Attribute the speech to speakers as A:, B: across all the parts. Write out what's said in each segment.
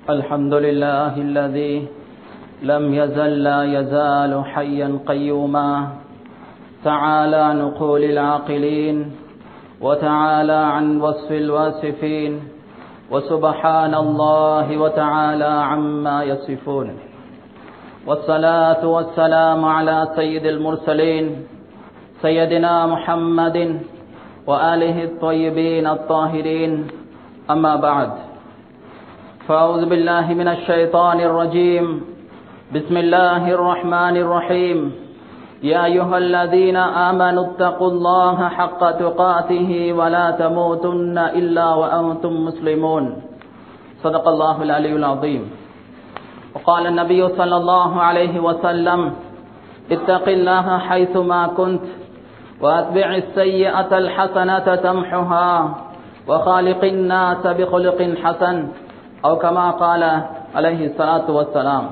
A: الحمد لله الذي لم يزل لا يزال حيا قيوما تعالى نقول العاقلين وتعالى عن وصف الواصفين وسبحان الله وتعالى عما يصفون والصلاة والسلام على سيد المرسلين سيدنا محمد وآله الطيبين الطاهرين أما بعد فأعوذ بالله من الشيطان الرجيم بسم الله الرحمن الرحيم يا أيها الذين آمنوا اتقوا الله حق تقاته ولا تموتن إلا وأنتم مسلمون صدق الله العلي العظيم وقال النبي صلى الله عليه وسلم اتق الله حيثما كنت وأتبع السيئة الحسنة تمحها وخالق الناس بخلق حسن أو كما قال عليه الصلاة والسلام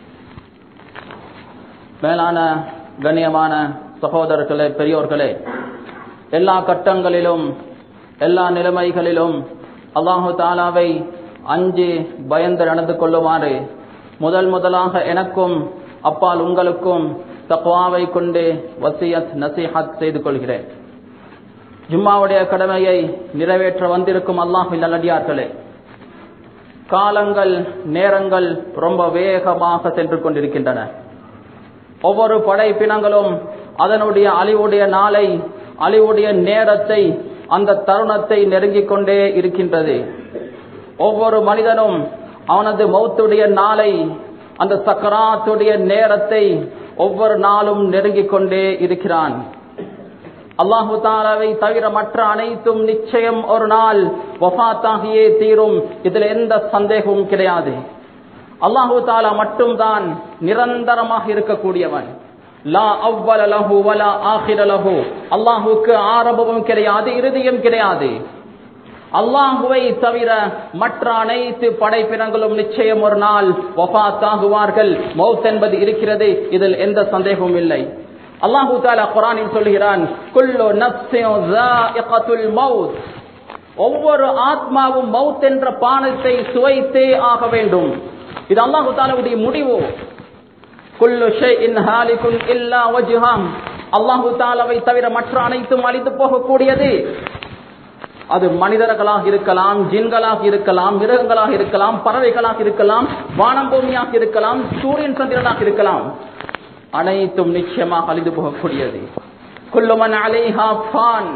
A: மேலான கண்ணியமான சகோதரர்களே பெரியோர்களே எல்லா கட்டங்களிலும் எல்லா நிலைமைகளிலும் அல்லாஹு தாலாவை அஞ்சு பயந்து நடந்து கொள்ளுமாறு முதல் முதலாக எனக்கும் அப்பால் உங்களுக்கும் தக்வாவை கொண்டு வசியத் நசிஹத் செய்து கொள்கிறேன் ஜும்மாவுடைய கடமையை நிறைவேற்ற வந்திருக்கும் அல்லாஹில் நல்லடியார்களே காலங்கள் நேரங்கள் ரொம்ப வேகமாக சென்று கொண்டிருக்கின்றன ஒவ்வொரு படைப்பினங்களும் அதனுடைய அழிவுடைய நாளை அழிவுடைய நேரத்தை அந்த தருணத்தை நெருங்கிக் கொண்டே இருக்கின்றது ஒவ்வொரு மனிதனும் அவனது மௌத்துடைய நாளை அந்த சக்கராத்துடைய நேரத்தை ஒவ்வொரு நாளும் நெருங்கிக் கொண்டே இருக்கிறான் அல்லாஹு தாலாவை தவிர மற்ற அனைத்தும் நிச்சயம் ஒரு நாள் வஃத்தாகியே தீரும் இதுல எந்த சந்தேகமும் கிடையாது அல்லாஹு தாலா மட்டும்தான் நிரந்தரமாக இருக்கக்கூடியவன் லா அவ்வல லஹு வலா ஆஹிர லஹு அல்லாஹுக்கு ஆரம்பமும் கிடையாது இறுதியும் கிடையாது அல்லாஹுவை தவிர மற்ற அனைத்து படைப்பினங்களும் நிச்சயம் ஒரு நாள் வஃத்தாகுவார்கள் மௌத் என்பது இருக்கிறது இதில் எந்த சந்தேகமும் இல்லை அல்லாஹு தாலா குரானில் சொல்கிறான் குல்லு நப்சின் மவுத் ஒவ்வொரு ஆத்மாவும் மவுத் என்ற பானத்தை சுவைத்தே ஆக வேண்டும் இது அல்லாஹு தாலாவுடைய முடிவு குல்லு ஷைஇன் ஹாலிகுன் இல்லா வஜ்ஹாம் அல்லாஹு தாலாவை தவிர மற்ற அனைத்தும் அழிந்து போகக்கூடியது அது மனிதர்களாக இருக்கலாம் ஜின்களாக இருக்கலாம் மிருகங்களாக இருக்கலாம் பறவைகளாக இருக்கலாம் வானம்பூமியாக இருக்கலாம் சூரியன் சந்திரனாக இருக்கலாம் அனைத்தும் நிச்சயமாக அழிந்து போகக்கூடியது குல்லுமன் அலைஹா ஃபான்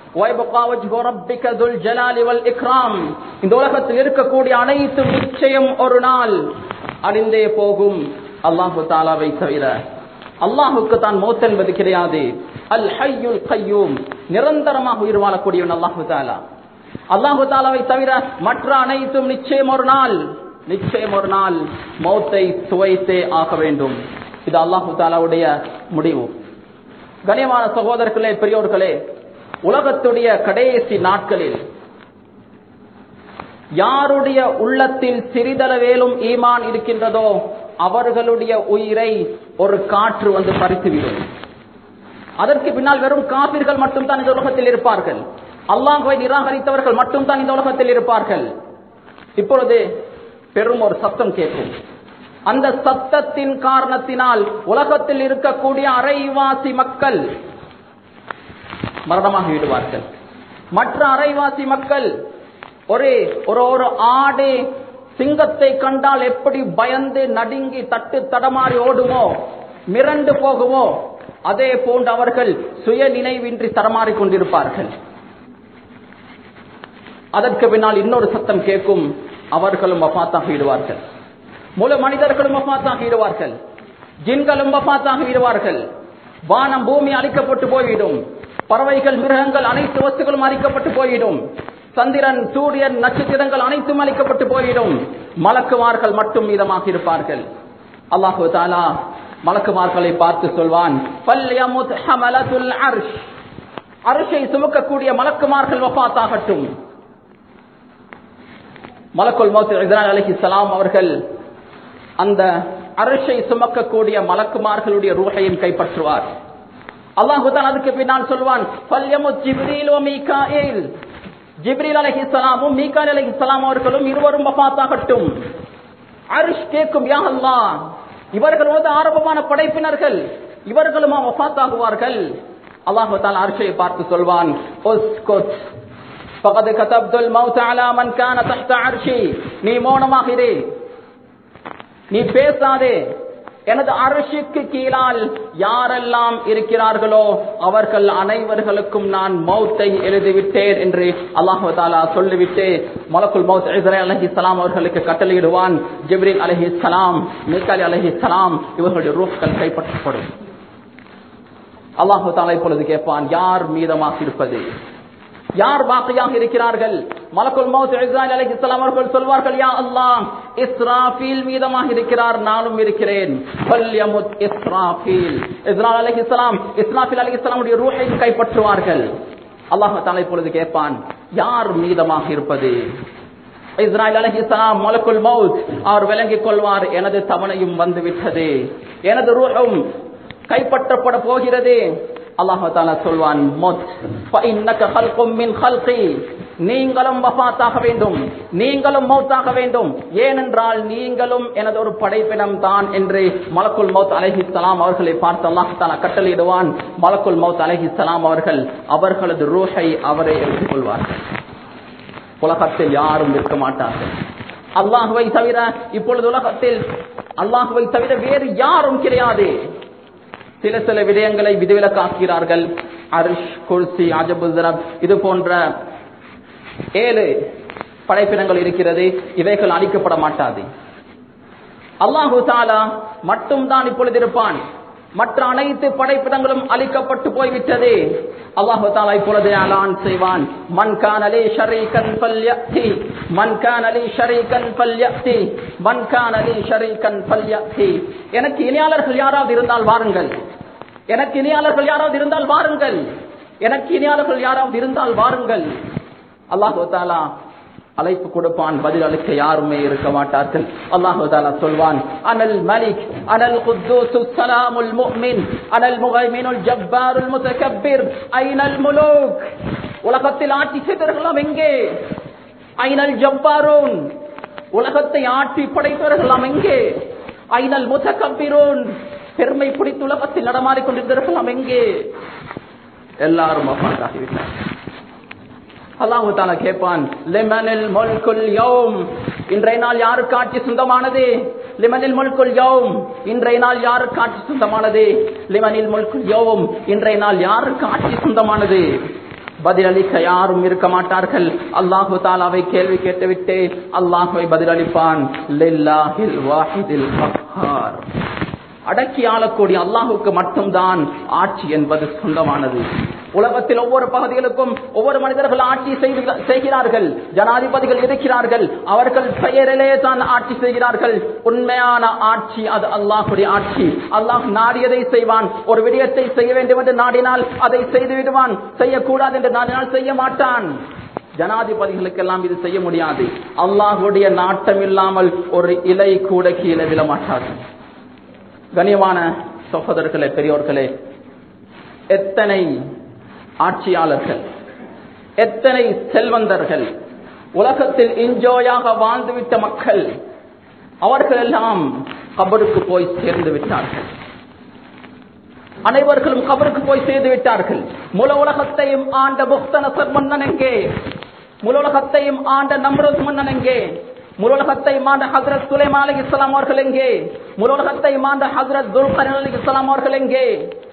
A: இந்த உலகத்தில் இருக்கக்கூடிய அனைத்தும் நிச்சயம் ஒரு நாள் அழிந்தே போகும் அல்லாஹு தாலாவை தவிர அல்லாஹுக்கு தான் மௌத் என்பது கிடையாது அல் ஹையுல் கையூம் நிரந்தரமாக உயிர் வாழக்கூடியவன் அல்லாஹு தாலா அல்லாஹு தாலாவை தவிர மற்ற அனைத்தும் நிச்சயம் ஒரு நாள் நிச்சயம் ஒரு நாள் மௌத்தை சுவைத்தே ஆக வேண்டும் இது அல்லாஹு தாலாவுடைய முடிவு கனியமான சகோதரர்களே பெரியோர்களே உலகத்துடைய கடைசி நாட்களில் யாருடைய உள்ளத்தில் சிறிதளவேலும் ஈமான் இருக்கின்றதோ அவர்களுடைய உயிரை ஒரு காற்று வந்து பறித்துவிடும் அதற்கு பின்னால் வெறும் காபிர்கள் மட்டும்தான் இந்த உலகத்தில் இருப்பார்கள் அல்லாஹுவை நிராகரித்தவர்கள் மட்டும்தான் இந்த உலகத்தில் இருப்பார்கள் இப்பொழுது பெரும் ஒரு சத்தம் கேட்கும் அந்த சத்தத்தின் காரணத்தினால் உலகத்தில் இருக்கக்கூடிய அரைவாசி மக்கள் மரணமாக விடுவார்கள் மற்ற அரைவாசி மக்கள் ஒரே ஒரு ஒரு ஆடு சிங்கத்தை கண்டால் எப்படி பயந்து நடுங்கி தட்டு தடமாறி ஓடுமோ மிரண்டு போகுமோ அதே போன்று அவர்கள் சுய நினைவின்றி தடமாறிக் கொண்டிருப்பார்கள் அதற்கு பின்னால் இன்னொரு சத்தம் கேட்கும் அவர்களும் வஃத்தாகி விடுவார்கள் முழு மனிதர்களும் வஃத்தாகி விடுவார்கள் ஜின்களும் வஃத்தாகி விடுவார்கள் வானம் பூமி அழிக்கப்பட்டு போய்விடும் பறவைகள் மிருகங்கள் அனைத்து வஸ்துகளும் அழிக்கப்பட்டு போய்விடும் சந்திரன் சூரியன் நட்சத்திரங்கள் அனைத்தும் அழிக்கப்பட்டு போய்விடும் மலக்குமார்கள் மட்டும் மீதமாக இருப்பார்கள் அல்லாஹு தாலா மலக்குமார்களை பார்த்து சொல்வான் அரிசை சுமக்கக்கூடிய மலக்குமார்கள் வஃத்தாகட்டும் மலக்குல் மௌத் அலஹி சலாம் அவர்கள் அந்த அரிசை சுமக்கக்கூடிய மலக்குமார்களுடைய ரூஹையும் கைப்பற்றுவார் அல்லாஹு தான் அதுக்கு பின்னால் சொல்வான் ஜிப்ரீல் அலஹிஸ்லாமும் மீகால் அலஹிஸ்லாம் அவர்களும் இருவரும் வஃத்தாகட்டும் அரிஷ் கேட்கும் யா அல்லாஹ் இவர்களோடு ஆரம்பமான படைப்பினர்கள் இவர்களுமா வஃபாத்தாகுவார்கள் அல்லாஹு தாலா அரிஷை பார்த்து சொல்வான் உஸ்குத் فقد كتبت الموت على من كان تحت عرشي நீ மௌனமாக இரு நீ பேசாதே எனது அரசுக்கு கீழால் யாரெல்லாம் இருக்கிறார்களோ அவர்கள் அனைவர்களுக்கும் நான் மௌத்தை எழுதிவிட்டேன் என்று அல்லாஹு தாலா சொல்லிவிட்டு மலக்குல் மௌத் இஸ்ரேல் அலஹி சலாம் அவர்களுக்கு கட்டளையிடுவான் ஜிப்ரில் அலஹி சலாம் மிக்காலி அலஹி சலாம் இவர்களுடைய ரூப்கள் கைப்பற்றப்படும் அல்லாஹு தாலா இப்பொழுது கேட்பான் யார் மீதமாக இருப்பது யார் பாக்கியாக இருக்கிறார்கள் மலக்குல் மௌத் இஸ்ராயில் அலைஹிஸ்ஸலாம் அவர்கள் சொல்வார்கள் யா அல்லாஹ் இஸ்ராஃபீல் மீதமாக இருக்கிறார் நானும் இருக்கிறேன் ஃபல்யமுத் இஸ்ராஃபீல் இஸ்ராயில் அலைஹிஸ்ஸலாம் இஸ்ராஃபீல் அலைஹிஸ்ஸலாமுடைய ரூஹை கைப்பற்றுவார்கள் அல்லாஹ் தஆலா இப்பொழுது கேட்பான் யார் மீதமாக இருப்பது இஸ்ராயல் அலைஹிஸ்ஸலாம் மலக்குல் மௌத் அவர் விளங்கிக் கொள்வார் எனது தவணையும் வந்து விட்டது எனது ரூஹும் கைப்பற்றப்பட போகிறது அல்லாஹு தாலா சொல்வான் மொத் ஃபஇன்னக ஹல்கும் மின் ஹல்கி நீங்களும் வஃபாத்தாக வேண்டும் நீங்களும் மௌத்தாக வேண்டும் ஏனென்றால் நீங்களும் எனது ஒரு படைப்பினம் தான் என்று மலக்குல் மௌத் அலைஹிஸ்ஸலாம் அவர்களை பார்த்து அல்லாஹ் தாலா கட்டளையிடுவான் மலக்குல் மௌத் அலைஹிஸ்ஸலாம் அவர்கள் அவர்களது ரூஹை அவரை எடுத்துக் கொள்வார்கள் உலகத்தில் யாரும் இருக்க மாட்டார்கள் அல்லாஹுவை தவிர இப்பொழுது உலகத்தில் அல்லாஹுவை தவிர வேறு யாரும் கிடையாது சில சில விடயங்களை விதிவிலக்காக்கிறார்கள் அரிஷ் குர்சி அஜபுசரப் இது போன்ற ஏழு படைப்பினங்கள் இருக்கிறது இவைகள் அழிக்கப்பட மாட்டாது அல்லாஹு தாலா மட்டும்தான் இப்பொழுது இருப்பான் மற்ற அனைத்து படைப்பிடங்களும் அழிக்கப்பட்டு போய்விட்டது அல்லாஹு தாலா இப்பொழுது அலான் செய்வான் மன் கானலி ஷரீகன் ஃபல்யத்தி மன் கானலி ஷரீகன் ஃபல்யத்தி மன் கானலி ஷரீகன் ஃபல்யத்தி எனக்கு இணையாளர்கள் யாராவது இருந்தால் வாருங்கள் எனக்கு இணையாளர்கள் யாராவது இருந்தால் வாருங்கள் எனக்கு இணையாளர்கள் யாராவது இருந்தால் வாருங்கள் அல்லாஹு தாலா அழைப்பு கொடுப்பான் பதில் அளிக்க யாருமே இருக்க மாட்டார்கள் அல்லாஹு தாலா சொல்வான் அனல் மலிக் அனல் குத்தூசு சலாமுல் முஃமின் அனல் முகைமினுல் ஜப்பாருல் முத்தகப்பிர் ஐனல் முலூக் உலகத்தில் ஆட்சி செய்தவர்களாம் எங்கே ஐனல் ஜப்பாரூன் உலகத்தை ஆட்சி படைத்தவர்களாம் எங்கே ஐனல் முத்தகப்பிரூன் பெருமை பிடித்து உலகத்தில் நடமாடிக் கொண்டிருந்தவர்களாம் எங்கே எல்லாரும் வஃபாத்தாகிவிட்டார்கள் அல்லாஹு தாலா கேட்பான் லிமனில் முல்குல் யௌம் இன்றைய நாள் யாருக்கு ஆட்சி சொந்தமானது லிமனில் முல்குல் யௌம் இன்றைய நாள் யாருக்கு ஆட்சி சொந்தமானது லிமனில் முல்குல் யௌம் இன்றைய நாள் யாருக்கு ஆட்சி சொந்தமானது பதிலளிக்க யாரும் இருக்க மாட்டார்கள் அல்லாஹு தாலாவை கேள்வி கேட்டுவிட்டு அல்லாஹுவை பதிலளிப்பான் லில்லாஹில் வாஹிதில் கஹ்ஹார் அடக்கி ஆளக்கூடிய அல்லாஹுக்கு மட்டும்தான் ஆட்சி என்பது சொந்தமானது உலகத்தில் ஒவ்வொரு பகுதிகளுக்கும் ஒவ்வொரு மனிதர்கள் ஆட்சி செய்து- செய்கிறார்கள் ஜனாதிபதிகள் இருக்கிறார்கள் அவர்கள் பெயரிலே தான் ஆட்சி செய்கிறார்கள் உண்மையான ஆட்சி அது அல்லாஹுடைய ஆட்சி அல்லாஹ் நாடியதை செய்வான் ஒரு விடயத்தை செய்ய வேண்டும் என்று நாடினால் அதை செய்து விடுவான் செய்யக்கூடாது என்று நாடினால் செய்ய மாட்டான் ஜனாதிபதிகளுக்கெல்லாம் இது செய்ய முடியாது அல்லாஹுடைய நாட்டம் இல்லாமல் ஒரு இலை கூட கீழே விழ மாட்டார்கள் கண்ணியமான சகோதரர்களே பெரியோர்களே எத்தனை ஆட்சியாளர்கள் எத்தனை செல்வந்தர்கள் உலகத்தில் என்ஜாயாக வாழ்ந்துவிட்ட மக்கள் அவர்கள் எல்லாம் கபருக்கு போய் சேர்ந்து விட்டார்கள் அனைவர்களும் கபருக்கு போய் சேர்ந்து விட்டார்கள் முழு உலகத்தையும் ஆண்ட புக்தனசர் மன்னன் எங்கே முழு உலகத்தையும் ஆண்ட நம்ரத் மன்னன் எங்கே முழு உலகத்தையும் ஆண்ட ஹசரத் சுலைமா அலி இஸ்லாம் அவர்கள் எங்கே முழு உலகத்தையும் ஆண்ட ஹசரத் துல்கர் அலி இஸ்லாம் அவர்கள் எங்கே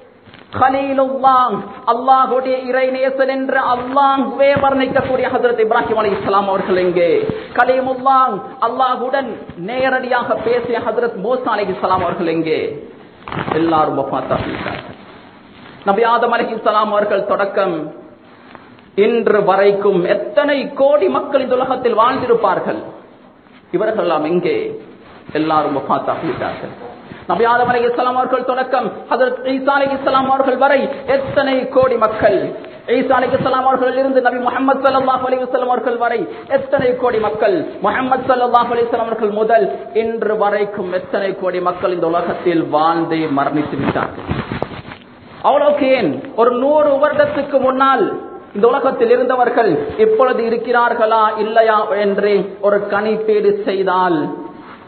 A: அல்லாஹுடைய இறைநேசன் என்று அல்லாஹுவே வர்ணிக்கக்கூடிய ஹசரத் இப்ராஹிம் அலி இஸ்லாம் அவர்கள் எங்கே கலீமுல்லாங் அல்லாஹுடன் நேரடியாக பேசிய ஹசரத் மூசா அலி இஸ்லாம் அவர்கள் எங்கே எல்லாரும் வஃபாத்தாகிவிட்டார்கள் நபி ஆதம் அலி இஸ்லாம் அவர்கள் தொடக்கம் இன்று வரைக்கும் எத்தனை கோடி மக்கள் இந்த உலகத்தில் வாழ்ந்திருப்பார்கள் இவர்கள் எல்லாம் எங்கே எல்லாரும் வஃபாத்தாகிவிட்டார்கள் நபி ஆதம் அலி இஸ்லாம் அவர்கள் தொடக்கம் ஹஜரத் ஈசா அலி இஸ்லாம் அவர்கள் வரை எத்தனை கோடி மக்கள் ஈசா அலி இஸ்லாம் அவர்கள் இருந்து நபி முகமது சல்லாஹ் அலி வஸல்லம் அவர்கள் வரை எத்தனை கோடி மக்கள் முகமது சல்லாஹ் அலி வஸல்லம் அவர்கள் முதல் இன்று வரைக்கும் எத்தனை கோடி மக்கள் இந்த உலகத்தில் வாழ்ந்து மரணித்து விட்டார்கள் அவ்வளவுக்கு ஏன் ஒரு நூறு வருடத்துக்கு முன்னால் இந்த உலகத்தில் இருந்தவர்கள் இப்பொழுது இருக்கிறார்களா இல்லையா என்று ஒரு கணிப்பீடு செய்தால்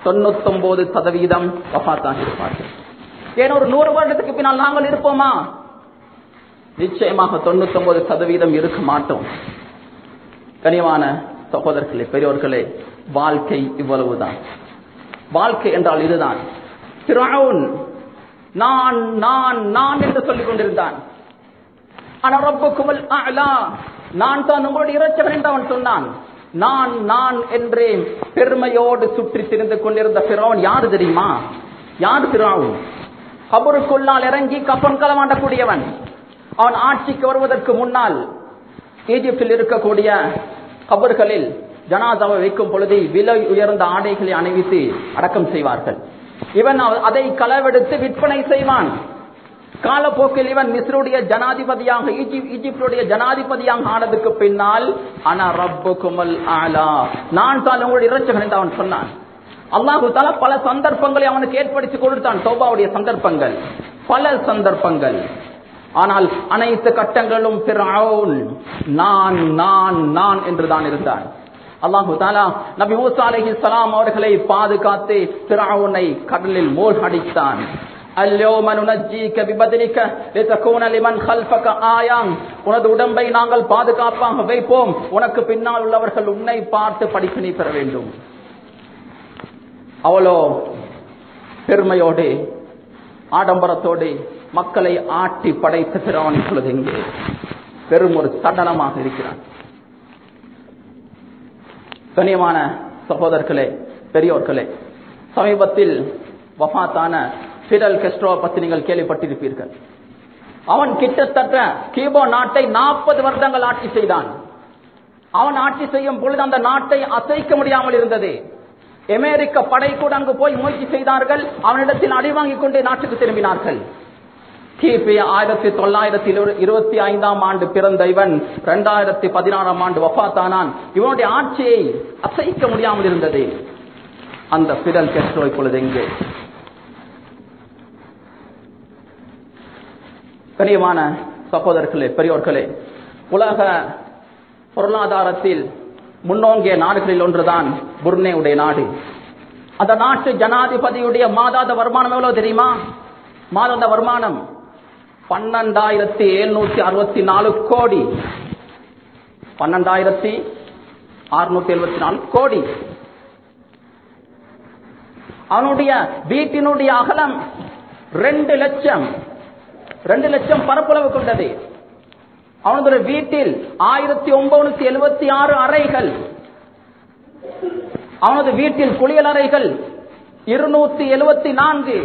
A: தொண்ணூத்தொன்பது சதவீதம் வஃபாத்தாக இருப்பார்கள் ஏன் ஒரு நூறு வருடத்துக்கு பின்னால் நாங்கள் இருப்போமா நிச்சயமாக தொண்ணூத்தொன்பது சதவீதம் இருக்க மாட்டோம் கனிவான சகோதரர்களே பெரியோர்களே வாழ்க்கை இவ்வளவுதான் வாழ்க்கை என்றால் இதுதான் ஃபிரௌன் நான் நான் நான் என்று சொல்லிக் கொண்டிருந்தான் ஆனா ரப்புக்குமல் அலா நான் தான் உங்களுடைய இறைச்சவன் என்று அவன் சொன்னான் நான் நான் என்றே பெருமையோடு சுற்றி திரிந்து கொண்டிருந்த பிறவன் யாரு தெரியுமா யார் பிறவுன் கபருக்குள்ளால் இறங்கி கப்பன் களமாண்டக்கூடியவன் அவன் ஆட்சிக்கு வருவதற்கு முன்னால் ஈஜிப்தில் இருக்கக்கூடிய கபர்களில் ஜனாதாவை வைக்கும் பொழுது விலை உயர்ந்த ஆடைகளை அணிவித்து அடக்கம் செய்வார்கள் இவன் அதை களவெடுத்து விற்பனை செய்வான் காலப்போக்கில் இவன் மிஸ்ருடைய ஜனாதிபதியாக ஈஜிப்டுடைய ஜனாதிபதியாக ஆனதுக்கு பின்னால் ஆனா ரப்பு குமல் ஆலா நான் தான் உங்களுடைய இறைச்சகன் என்று அவன் சொன்னான் அல்லாஹு தாலா பல சந்தர்ப்பங்களை அவனுக்கு ஏற்படுத்தி கொடுத்தான் தோபாவுடைய சந்தர்ப்பங்கள் பல சந்தர்ப்பங்கள் ஆனால் அனைத்து கட்டங்களும் பிறவுன் நான் நான் நான் என்றுதான் இருந்தான் அல்லாஹு தாலா நபி மூசா அலஹி சலாம் அவர்களை பாதுகாத்து பிறவுனை கடலில் மூழ்கடித்தான் اليوم ننجيك ببدنك لتكون لمن خلفك آية உனது உடம்பை நாங்கள் பாதுகாப்பாக வைப்போம் உனக்கு பின்னால் உள்ளவர்கள் உன்னை பார்த்து படிப்பினை பெற வேண்டும் அவளோ பெருமையோடு ஆடம்பரத்தோடு மக்களை ஆட்டி படைத்த பிறவன் இப்பொழுது எங்கே பெரும் ஒரு சடலமாக இருக்கிறான் கண்ணியமான சகோதரர்களே பெரியோர்களே சமீபத்தில் வஃபாத்தான பிடல் கெஸ்ட்ரோவை பற்றி நீங்கள் கேள்விப்பட்டிருப்பீர்கள் அவன் கிட்டத்தட்ட கீபோ நாட்டை நாற்பது வருடங்கள் ஆட்சி செய்தான் அவன் ஆட்சி செய்யும் பொழுது அந்த நாட்டை அசைக்க முடியாமல் இருந்தது அமெரிக்க படை கூட அங்கு போய் முயற்சி செய்தார்கள் அவனிடத்தில் அடிவாங்கிக் கொண்டே நாட்டுக்கு திரும்பினார்கள் கிபி ஆயிரத்தி தொள்ளாயிரத்தி இருபத்தி ஐந்தாம் ஆண்டு பிறந்த இவன் இரண்டாயிரத்தி பதினாறாம் ஆண்டு வஃத்தானான் இவனுடைய ஆட்சியை அசைக்க முடியாமல் இருந்தது அந்த பிடல் கெஸ்ட்ரோ இப்பொழுது எங்கே கனியமான சகோதரர்களே பெரியோர்களே உலக பொருளாதாரத்தில் முன்னோங்கிய நாடுகளில் ஒன்றுதான் புர்னேவுடைய நாடு அந்த நாட்டு ஜனாதிபதியுடைய மாதாத வருமானம் எவ்வளவு தெரியுமா மாதாந்த வருமானம் பன்னெண்டாயிரத்தி எழுநூத்தி அறுபத்தி நாலு கோடி பன்னெண்டாயிரத்தி அறுநூத்தி எழுபத்தி நாலு கோடி அவனுடைய வீட்டினுடைய அகலம் ரெண்டு லட்சம் ரெண்டு லட்சம் பரப்பளவு கொண்டது அவனது வீட்டில் ஆயிரத்தி ஒன்பது எழுபத்தி ஆறு அறைகள் அவனது வீட்டில் குளியல் அறைகள் இருநூத்தி எழுபத்தி நான்கு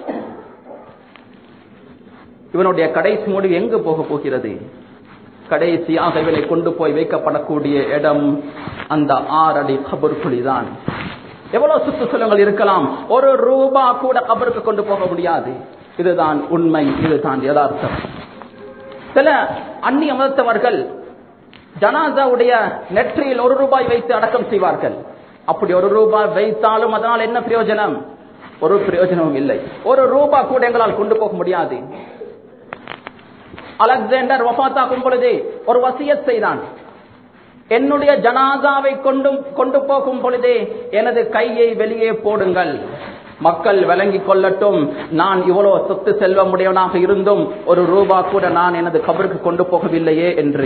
A: இவனுடைய கடைசி முடிவு எங்கு போக போகிறது கடைசியாக இவனை கொண்டு போய் வைக்கப்படக்கூடிய இடம் அந்த ஆறடி கபர் குழிதான் எவ்வளவு சுற்றுச்சூழல்கள் இருக்கலாம் ஒரு ரூபா கூட கபருக்கு கொண்டு போக முடியாது இதுதான் உண்மை இதுதான் யதார்த்தம் சில அந்நிய மதத்தவர்கள் ஜனாதாவுடைய நெற்றியில் ஒரு ரூபாய் வைத்து அடக்கம் செய்வார்கள் அப்படி ஒரு ரூபாய் வைத்தாலும் அதனால் என்ன பிரயோஜனம் ஒரு பிரயோஜனமும் இல்லை ஒரு ரூபாய் கூட எங்களால் கொண்டு போக முடியாது அலெக்சாண்டர் வஃத்தாக்கும் பொழுது ஒரு வசியத் செய்தான் என்னுடைய ஜனாதாவை கொண்டு கொண்டு போகும் பொழுதே எனது கையை வெளியே போடுங்கள் மக்கள் விளங்கிக் கொள்ளட்டும் நான் இவ்வளவு சொத்து செல்வம் உடையவனாக இருந்தும் ஒரு ரூபா கூட நான் எனது கபருக்கு கொண்டு போகவில்லையே என்று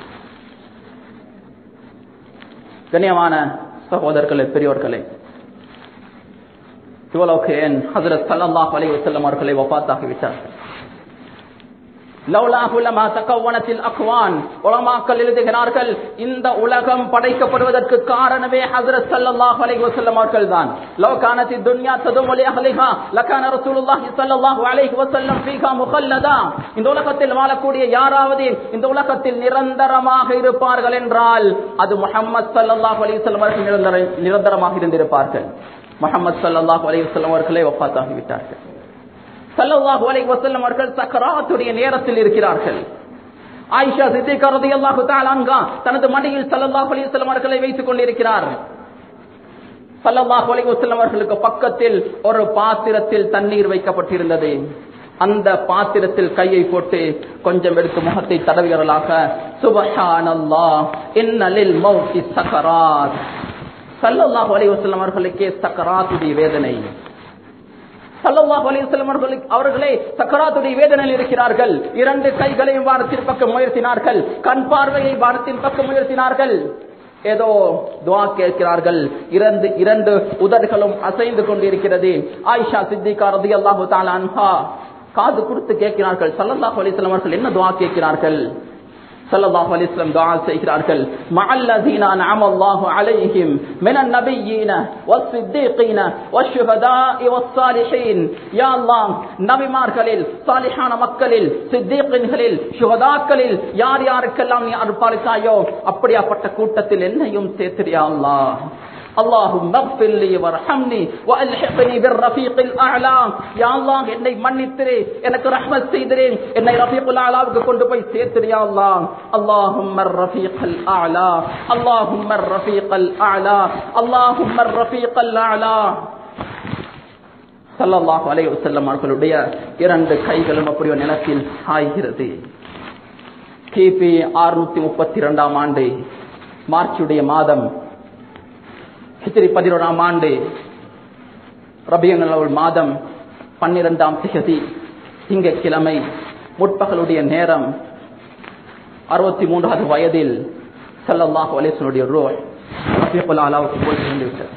A: கண்ணியமான சகோதரர்களே பெரியோர்களே இவ்வளவுக்கு என் ஹசரத் சல்லாஹ் அலி வசல்லம் அவர்களை வபாத்தாகிவிட்டார்கள் உலமாக்கள் எழுதுகிறார்கள் இந்த உலகம் படைக்கப்படுவதற்கு காரணமே ஹசரத் சல்லாஹ் அலி வசல்லம் அவர்கள் தான் லோகானத்தி துன்யா ததுமொழி அஹலிஹா லக்கான ரசூலுல்லாஹி ஸல்லல்லாஹு அலைஹி வஸல்லம் ஃபீஹா முகல்லதா இந்த உலகத்தில் வாழக்கூடிய யாராவது இந்த உலகத்தில் நிரந்தரமாக இருப்பார்கள் என்றால் அது முஹம்மது ஸல்லல்லாஹு அலைஹி வஸல்லம் அவர்கள் நிரந்தர நிரந்தரமாக இருந்திருப்பார்கள் முஹம்மது ஸல்லல்லாஹு அலைஹி வஸல்லம் அவர்களே வஃபாத்தாகி விட்டார்கள் சல்லல்லாஹு அலைஹி வஸல்லம் அவர்கள் சக்கராத்துடைய நேரத்தில் இருக்கிறார்கள் ஆயிஷா சித்திகா ரலியல்லாஹு தஆலா அன்ஹா தனது மடியில் ஸல்லல்லாஹு அலைஹி வஸல்லம் அவர்களை வைத்துக் கொண்டிருக்கிறார் ஸல்லல்லாஹு அலைஹி வஸல்லம் அவர்களுக்கு பக்கத்தில் ஒரு பாத்திரத்தில் தண்ணீர் வைக்கப்பட்டிருந்தது அந்த பாத்திரத்தில் கையை போட்டு கொஞ்சம் எடுத்து முகத்தை தடவியவர்களாக சுபஹானல்லாஹ் இன்னலில் மௌத்தி சக்கராத் சல்லல்லாஹு அலைஹி வஸல்லம் அவர்களுக்கே சக்கராத்துடைய வேதனை சல்லல்லாஹு அலைஹி வஸல்லம் அவர்களுக்கு அவர்களே சக்கராத்துடைய வேதனையில் இருக்கிறார்கள் இரண்டு கைகளையும் வானத்தின் பக்கம் உயர்த்தினார்கள் கண் பார்வையை வானத்தின் பக்கம் உயர்த்தினார்கள் ஏதோ துவா கேட்கிறார்கள் இரண்டு இரண்டு உதடுகளும் அசைந்து கொண்டிருக்கிறது ஆயிஷா சித்திகா ரலியல்லாஹு தஆலா அன்ஹா காது கொடுத்து கேட்கிறார்கள் சல்லல்லாஹு அலைஹி வஸல்லம் அவர்கள் என்ன துவா கேட்கிறார்கள் ஸல்லல்லாஹு அலைஹி வஸல்லம் துஆ செய்கிறார்கள் மஅல்லதீன அன்அமல்லாஹு அலைஹிம் மினன் நபிய்யீன வஸ்ஸித்தீகீன வஷ்ஷுஹதாஇ வஸ்ஸாலிஹீன் யா அல்லாஹ் நபிமார்களில் சாலிஹான மக்களில் சித்தீகீன்களில் ஷுஹதாக்களில் யார் யாருக்கெல்லாம் நீ அர்ப்பணித்தாயோ அப்படியாப்பட்ட கூட்டத்தில் என்னையும் சேர்த்தியா அல்லாஹ் اللهم اغفر لي وارحمني والحقني بالرفيق الاعلى يا الله என்னை மன்னித்திரே எனக்கு ரஹ்மத் செய்திரே என்னை ரஃபீக்குல் அலாவுக்கு கொண்டு போய் சேர்த்திரு யா அல்லாஹ் اللهم الرفيق الاعلى اللهم الرفيق الاعلى اللهم الرفيق الاعلى ஸல்லல்லாஹு அலைஹி வஸல்லம் அவர்களுடைய இரண்டு கைகளும் அப்படியே நிலத்தில் சாய்கிறது கிபி 632 ஆம் ஆண்டு மார்ச்சுடைய மாதம் ஹிஜ்ரி பதினோராம் ஆண்டு ரபியல் மாதம் பன்னிரெண்டாம் திகதி திங்கட்கிழமை முற்பகலுடைய நேரம் அறுபத்தி மூன்றாவது வயதில் சல்லல்லாஹு அலேசனுடைய ரோல் ரபியகுல் ஆலாவுக்கு போய் சேர்ந்து விட்டது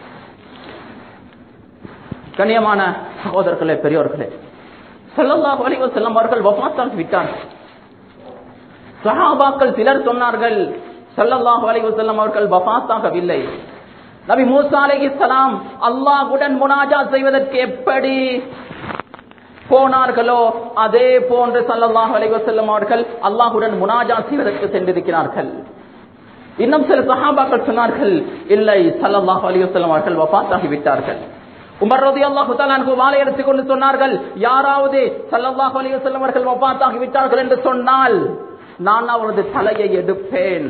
A: கண்ணியமான சகோதரர்களே பெரியோர்களே சல்லல்லாஹு அலைஹி வஸல்லம் அவர்கள் வஃபாத்தாகி விட்டார்கள் சஹாபாக்கள் சிலர் சொன்னார்கள் சல்லல்லாஹு அலைஹி வஸல்லம் அவர்கள் வஃபாத்தாகவில்லை நபி மூசா அலைஹிஸ்ஸலாம் அல்லாஹ்வுடன் முனாஜா செய்வதற்கு எப்படி போனார்களோ அதே போன்று சல்லல்லாஹு அலைஹி வஸல்லம் அவர்கள் அல்லாஹ்வுடன் முனாஜா செய்வதற்கு சென்றிருக்கிறார்கள் இன்னும் சில சஹாபாக்கள் சொன்னார்கள் இல்லை சல்லல்லாஹு அலைஹி வஸல்லம் அவர்கள் வஃபாத்தாகி விட்டார்கள் உமர் ரலியல்லாஹு தஆலா அன்ஹு வாளை எடுத்துக் கொண்டு சொன்னார்கள் யாராவது ஸல்லல்லாஹு அலைஹி வஸல்லம் அவர்கள் வஃபாத்தாகி விட்டார்கள் என்று சொன்னால் நான் அவரது தலையை எடுப்பேன்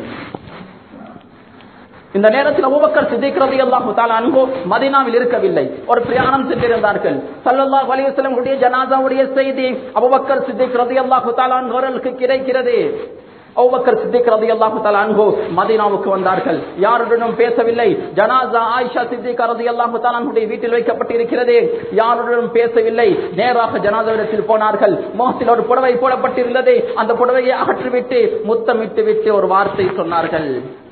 A: இந்த நேரத்தில் அபூபக்கர் சித்திக் ரலியல்லாஹு தஆலா அன்ஹு மதீனாவில் இருக்கவில்லை ஒரு பிரயாணம் சென்றிருந்தார்கள் ஸல்லல்லாஹு அலைஹி வஸல்லம் உடைய ஜனாசாவுடைய செய்தி அபூபக்கர் சித்திக் ரலியல்லாஹு தஆலா அன்ஹு அவர்களுக்கு கிடைக்கிறது அபூபக்கர் சித்திக் ரலியல்லாஹு தஆலா அன்ஹு மதீனாவுக்கு வந்தார்கள் யாருடனும் பேசவில்லை ஜனாசா ஆயிஷா சித்திக் ரலியல்லாஹு தஆலா அன்ஹுடைய வீட்டில் வைக்கப்பட்டிருக்கிறது யாருடனும் பேசவில்லை நேராக ஜனாசாவிடத்தில் போனார்கள் முகத்தில் ஒரு புடவை போடப்பட்டிருந்தது அந்த புடவையை அகற்றிவிட்டு முத்தமிட்டு விட்டு ஒரு வார்த்தை சொன்னார்கள்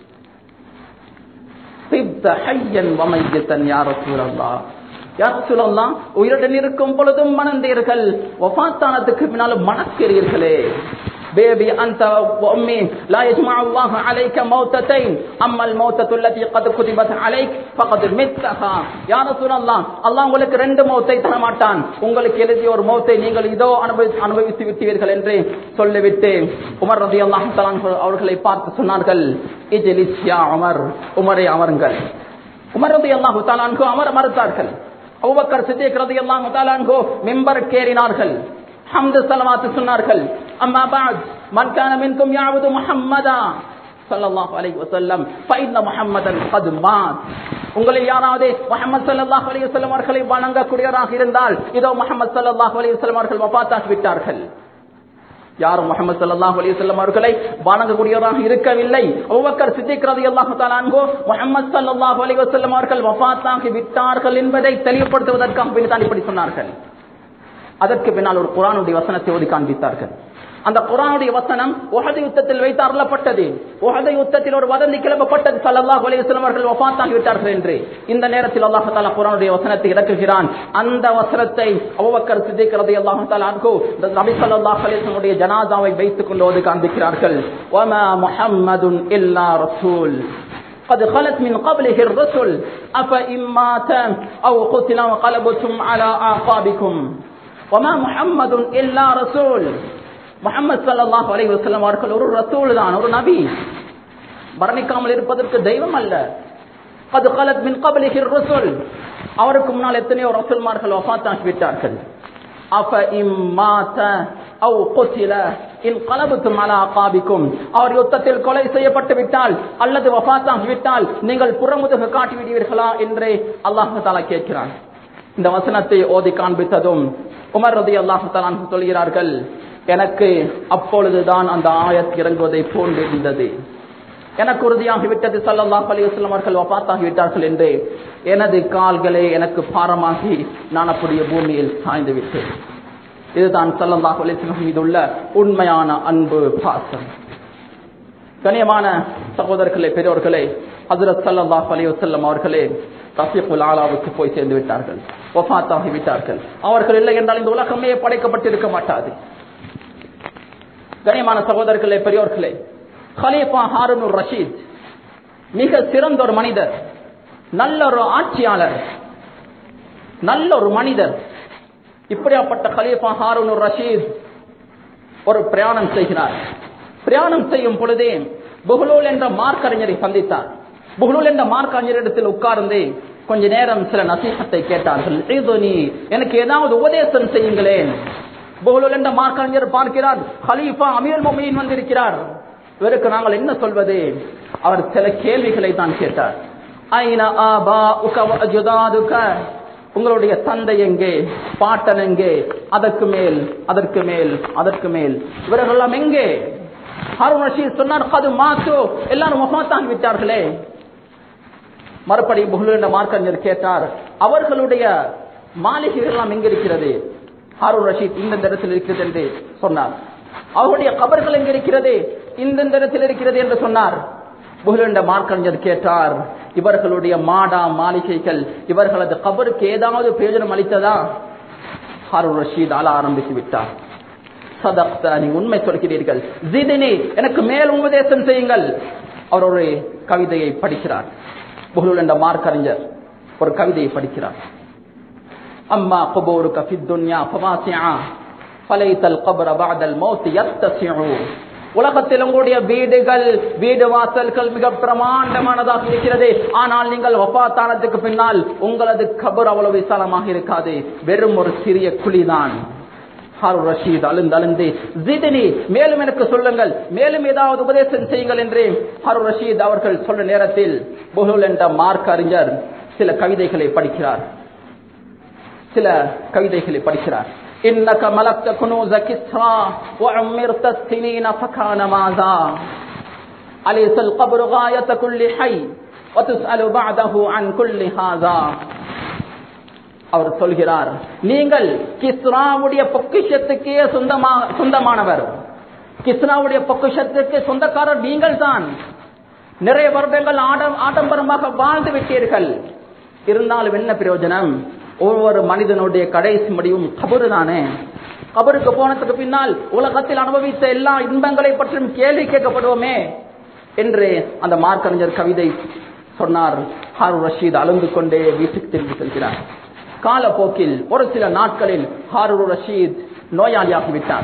A: உயிருடன் இருக்கும் பொழுதும் மணந்தீர்கள் ஒபாத்தானத்துக்கு பின்னாலும் மணக்கிறீர்களே بيبي أنت وأمي لا يجمع الله عليك موتتين أما الموتة التي قد كتبت عليك فقد متها يا رسول الله الله உங்களுக்கு ரெண்டு மௌத்தை தர மாட்டான் உங்களுக்கு எழுதிய ஒரு மௌத்தை நீங்கள் இதோ அனுபவித்து விட்டீர்கள் என்று சொல்லிவிட்டு உமர் ரதி அல்லாஹ் அவர்களை பார்த்து சொன்னார்கள் இஜ்லிஸ் யா உமர் உமரை அமருங்கள் உமர் ரதி அல்லாஹு தாலான்கு அமர மறுத்தார்கள் அபூபக்கர் சித்திக் ரதி அல்லாஹு தாலான்கு மிம்பர் கேறினார்கள் ஹம்து சலவாத்து சொன்னார்கள் அம்மா பாத் மன் கான மின்கும் யாவது முஹம்மதா ஸல்லல்லாஹு அலைஹி வஸல்லம் ஃபைன்ன முஹம்மதன் கத் மாத் உங்களை யாராவது முஹம்மது ஸல்லல்லாஹு அலைஹி வஸல்லம் அவர்களை வணங்கக்கூடியவராக இருந்தால் இதோ முஹம்மது ஸல்லல்லாஹு அலைஹி வஸல்லம் அவர்கள் வஃபாத்தாகி விட்டார்கள் யாரும் முகமது சல்லாஹ் அலிசல்லம் அவர்களை வணங்கக்கூடியவராக இருக்கவில்லை அபூபக்கர் சித்திக் ரலியல்லாஹு தஆலா அன்ஹு முஹம்மது ஸல்லல்லாஹு அலைஹி வஸல்லம் அவர்கள் வஃபாத்தாகி விட்டார்கள் என்பதை தெளிவுபடுத்துவதற்காக பின்தான் இப்படி சொன்னார்கள் அதற்கு பின்னால் ஒரு குரானுடைய வசனத்தை ஓதி காண்பித்தார்கள் அந்த குரானுடைய வசனம் உஹது யுத்தத்தில் வைத்து அருளப்பட்டது உஹது யுத்தத்தில் ஒரு வதந்தி கிளப்பப்பட்டது சல்லல்லாஹு அலைஹி வஸல்லம் அவர்கள் வஃபாத்தாகி விட்டார்கள் என்று இந்த நேரத்தில் அல்லாஹ் தஆலா குரானுடைய வசனத்தை இறக்குகிறான் அந்த வசனத்தை அபூபக்கர் சித்திக் ரலியல்லாஹு தஆலா அன்ஹு நபி ஸல்லல்லாஹு அலைஹி வஸல்லம் உடைய ஜனாசாவை வைத்துக் கொண்டு ஓதி காண்பிக்கிறார்கள் வமா முஹம்மதுன் இல்லா ரசூல் قد خلت من قبله الرسل أفإن مات أو قتل انقلبتم على أعقابكم وما محمد إلا رسول முகமது சல்லாஹ் அலைஹி வஸல்லம் அவர்கள் ஒரு ரசூல் தான் ஒரு நபி மரணிக்காமல் இருப்பதற்கு தெய்வம் அல்ல அது கலத் மின் கபலிஹி ரசூல் அவருக்கு முன்னால் எத்தனையோ ரசூல்மார்கள் வஃபாத்தாகி விட்டார்கள் அஃப இம்மாத அவ் குத்தில இன் கலபுத்தும் அலா அகாபிக்கும் அவர் யுத்தத்தில் கொலை செய்யப்பட்டு விட்டால் அல்லது வஃபாத்தாகி விட்டால் நீங்கள் புறமுதுக காட்டி விடுவீர்களா என்று அல்லாஹு தாலா கேட்கிறான் இந்த வசனத்தை ஓதி காண்பித்ததும் உமர் ரதி அல்லாஹு தாலான் சொல்கிறார்கள் எனக்கு அப்பொழுதுதான் அந்த ஆயத் இறங்குவதை போன்றிருந்தது எனக்கு உறுதியாகிவிட்டது சல்லல்லாஹு அலைஹி வஸல்லம் அவர்கள் வஃபாத்தாகி விட்டார்கள் என்று எனது கால்களே எனக்கு பாரமாகி நான் அப்படியே பூமியில் சாய்ந்து விட்டேன் இதுதான் சல்லல்லாஹு அலைஹி வஸல்லம் மீது உள்ள உண்மையான அன்பு பாசம் கண்ணியமான சகோதரர்களே பெரியோர்களே ஹஜரத் சல்லல்லாஹு அலைஹி வஸல்லம் அவர்களே ரஃபீக்குல் ஆலாவுக்கு போய் சேர்ந்து விட்டார்கள் வஃபாத்தாகி விட்டார்கள் அவர்கள் இல்லை என்றால் இந்த உலகமே படைக்கப்பட்டிருக்க மாட்டாது கண்ணியமான சகோதரர்களே பெரியோர்களே ஹலீஃபா ஹாரூன் ரஷீத் மிக சிறந்த ஒரு மனிதர் நல்ல ஒரு ஆட்சியாளர் நல்ல ஒரு மனிதர் இப்படியாப்பட்ட ஹலீஃபா ஹாரூன் ரஷீத் ஒரு பிரயாணம் செய்கிறார் பிரயாணம் செய்யும் பொழுதே புகலூல் என்ற மார்க்கறிஞரை சந்தித்தார் புகலூல் என்ற மார்க்கறிஞரிடத்தில் உட்கார்ந்து கொஞ்ச நேரம் சில நசீகத்தை கேட்டார்கள் "ஐதுனி, எனக்கு ஏதாவது உபதேசம் செய்யுங்களேன் புகலூல் என்ற மார்க்கறிஞர் பார்க்கிறார் ஹலீஃபா அமீர் மொமியின் வந்திருக்கிறார் இவருக்கு நாங்கள் என்ன சொல்வது அவர் சில கேள்விகளை தான் கேட்டார் ஐன ஆபா உக அஜுதாதுக உங்களுடைய தந்தை எங்கே பாட்டன் எங்கே அதற்கு மேல் அதற்கு மேல் அதற்கு மேல் இவர்கள் எல்லாம் எங்கே ஹாரூன் ரஷீத் சொன்னார் அது மாத்து எல்லாரும் முகமத்தாகி விட்டார்களே மறுபடி புகழ் என்ற மார்க்கஞ்சர் கேட்டார் அவர்களுடைய மாளிகைகள் எல்லாம் எங்க இருக்கிறது ஹாரூன் ரஷீத் இந்த இடத்தில் இருக்கிறது என்று சொன்னார் அவருடைய கபர்கள் எங்க இருக்கிறது இந்த இடத்தில் இருக்கிறது என்று சொன்னார் புகழ் என்ற மார்க்கஞ்சர் கேட்டார் இவர்களுடைய மாடா மாளிகைகள் இவர்களது கபருக்கு ஏதாவது பிரயோஜனம் அளித்ததா ஹாரூன் ரஷீத் ஆள ஆரம்பித்து விட்டார் சதக்த நீ உண்மை சொல்கிறீர்கள் ஜிதினி எனக்கு மேல் உபதேசம் செய்யுங்கள் அவர் ஒரு கவிதையை படிக்கிறார் புகழ் என்ற மார்க்கறிஞர் ஒரு கவிதையை படிக்கிறார் அம்மா குபோருக்கு ஃபி துன்யா ஃபவாசிஆ ஃபலைத்தல் கப்ர பஅதல் மௌத் யத்தசிஉ உலகத்தில் உங்களுடைய வீடுகள் வீடு வாசல்கள் மிக பிரமாண்டமானதாக இருக்கிறது ஆனால் நீங்கள் வபாத்தானத்துக்கு பின்னால் உங்களது கபர் அவ்வளவு விசாலமாக இருக்காது வெறும் ஒரு சிறிய குழிதான் ஹாரூன் ரஷீத் அழுந்து அழுந்து ஜிதினி மேலும் எனக்கு சொல்லுங்கள் மேலும் ஏதாவது உபதேசம் செய்யுங்கள் என்று ஹாரூன் ரஷீத் அவர்கள் சொல்ல நேரத்தில் புகழ் என்ற மார்க் அறிஞர் சில கவிதைகளை படிக்கிறார் சில கவிதைகளை படிக்கிறார் إنك ملكت كنوز كسرى وعمرت السنين فكان ماذا أليس القبر غاية كل حي وتسأل بعده عن كل هذا அவர் சொல்கிறார் நீங்கள் கிஸ்ராவுடைய பொக்கிஷத்துக்கே சொந்தமா சொந்தமானவர் கிஸ்ராவுடைய பொக்கிஷத்துக்கு சொந்தக்காரர் நீங்கள் தான் நிறைய வருடங்கள் ஆடம் ஆடம்பரமாக வாழ்ந்து விட்டீர்கள் இருந்தாலும் என்ன பிரயோஜனம் ஒவ்வொரு மனிதனுடைய கடைசி முடிவும் கபரு தானே கபருக்கு போனதுக்கு பின்னால் உலகத்தில் அனுபவித்த எல்லா இன்பங்களை பற்றியும் கேள்வி கேட்கப்படுவோமே என்று அந்த மார்க்கறிஞர் கவிதை சொன்னார் ஹாரூன் ரஷீத் அழுந்து கொண்டே வீட்டுக்கு திரும்பி செல்கிறார் காலப்போக்கில் ஒரு சில நாட்களில் ஹாரூன் ரஷீத் நோயாளியாகி விட்டார்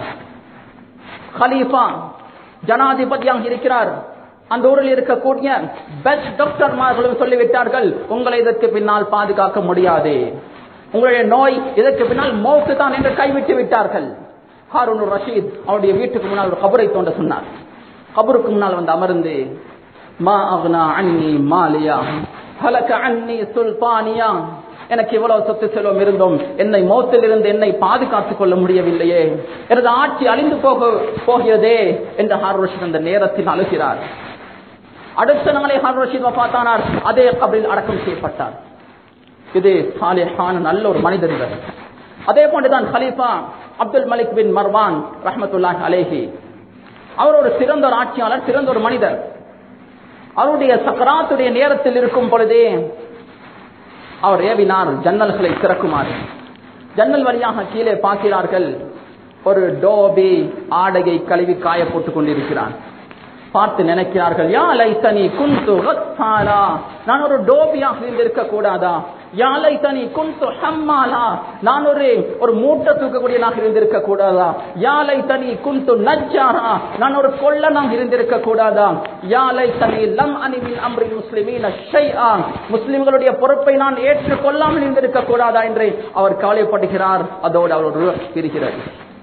A: ஹலீஃபா ஜனாதிபதியாக இருக்கிறார் அந்த ஊரில் இருக்கக்கூடிய பெஸ்ட் டாக்டர்மார்களும் சொல்லிவிட்டார்கள் உங்களை இதற்கு பின்னால் பாதுகாக்க முடியாது உங்களுடைய நோய் இதற்கு பின்னால் மௌத்து தான் என்று கைவிட்டு விட்டார்கள் ஹாரூன் ரஷீத் அவருடைய வீட்டுக்கு முன்னால் ஒரு கபரை தோண்ட சொன்னார் கபருக்கு முன்னால் வந்து அமர்ந்து மா அக்னா அன்னி மாலியா ஹலக அன்னி சுல்பானியா எனக்கு இவ்வளவு சொத்து செல்வம் இருந்தும் என்னை மௌத்தில் இருந்து என்னை பாதுகாத்துக் கொள்ள முடியவில்லையே எனது ஆட்சி அழிந்து போக போகிறதே என்று ஹாரூன் ரஷீத் அந்த நேரத்தில் அழுகிறார் அடுத்த நாளே ஹாரூன் ரஷீத் வஃபாத்தானார் அதே கபரில் அடக்கம் செய்யப்பட்டார் இது சாலிஹான நல்ல ஒரு மனிதர் இவர் அதே போன்றுதான் ஹலீஃபா அப்துல் மலிக் பின் மர்வான் ரஹமத்துல்லாஹ் அலேஹி அவர் ஒரு சிறந்த ஒரு ஆட்சியாளர் சிறந்த ஒரு மனிதர் அவருடைய சக்கராத்துடைய நேரத்தில் இருக்கும் பொழுதே அவர் ஏவினார் ஜன்னல்களை திறக்குமாறு ஜன்னல் வழியாக கீழே பார்க்கிறார்கள் ஒரு டோபி ஆடையை கழுவி காய போட்டுக் கொண்டிருக்கிறார் பார்த்து நினைக்கிறார்கள் யா லைத்தனி குந்து ரத்தாலா நான் ஒரு டோபியாக இருந்திருக்க கூடாதா யா லைத்தனி குந்து ஹம்மாலா நான் ஒரு ஒரு மூட்டை தூக்கக்கூடியனாக இருந்திருக்க கூடாதா யா லைத்தனி குந்து நஜ்ஜாரா நான் ஒரு கொல்லனாக இருந்திருக்க கூடாதா யா லைத்தனி லம் அனிமின் அம்ரி முஸ்லிமீன ஷைஆ முஸ்லிம்களுடைய பொறுப்பை நான் ஏற்றுக் கொள்ளாமல் இருந்திருக்க கூடாதா என்று அவர் கவலைப்படுகிறார் அதோடு அவர் ஒரு இருக்கிறது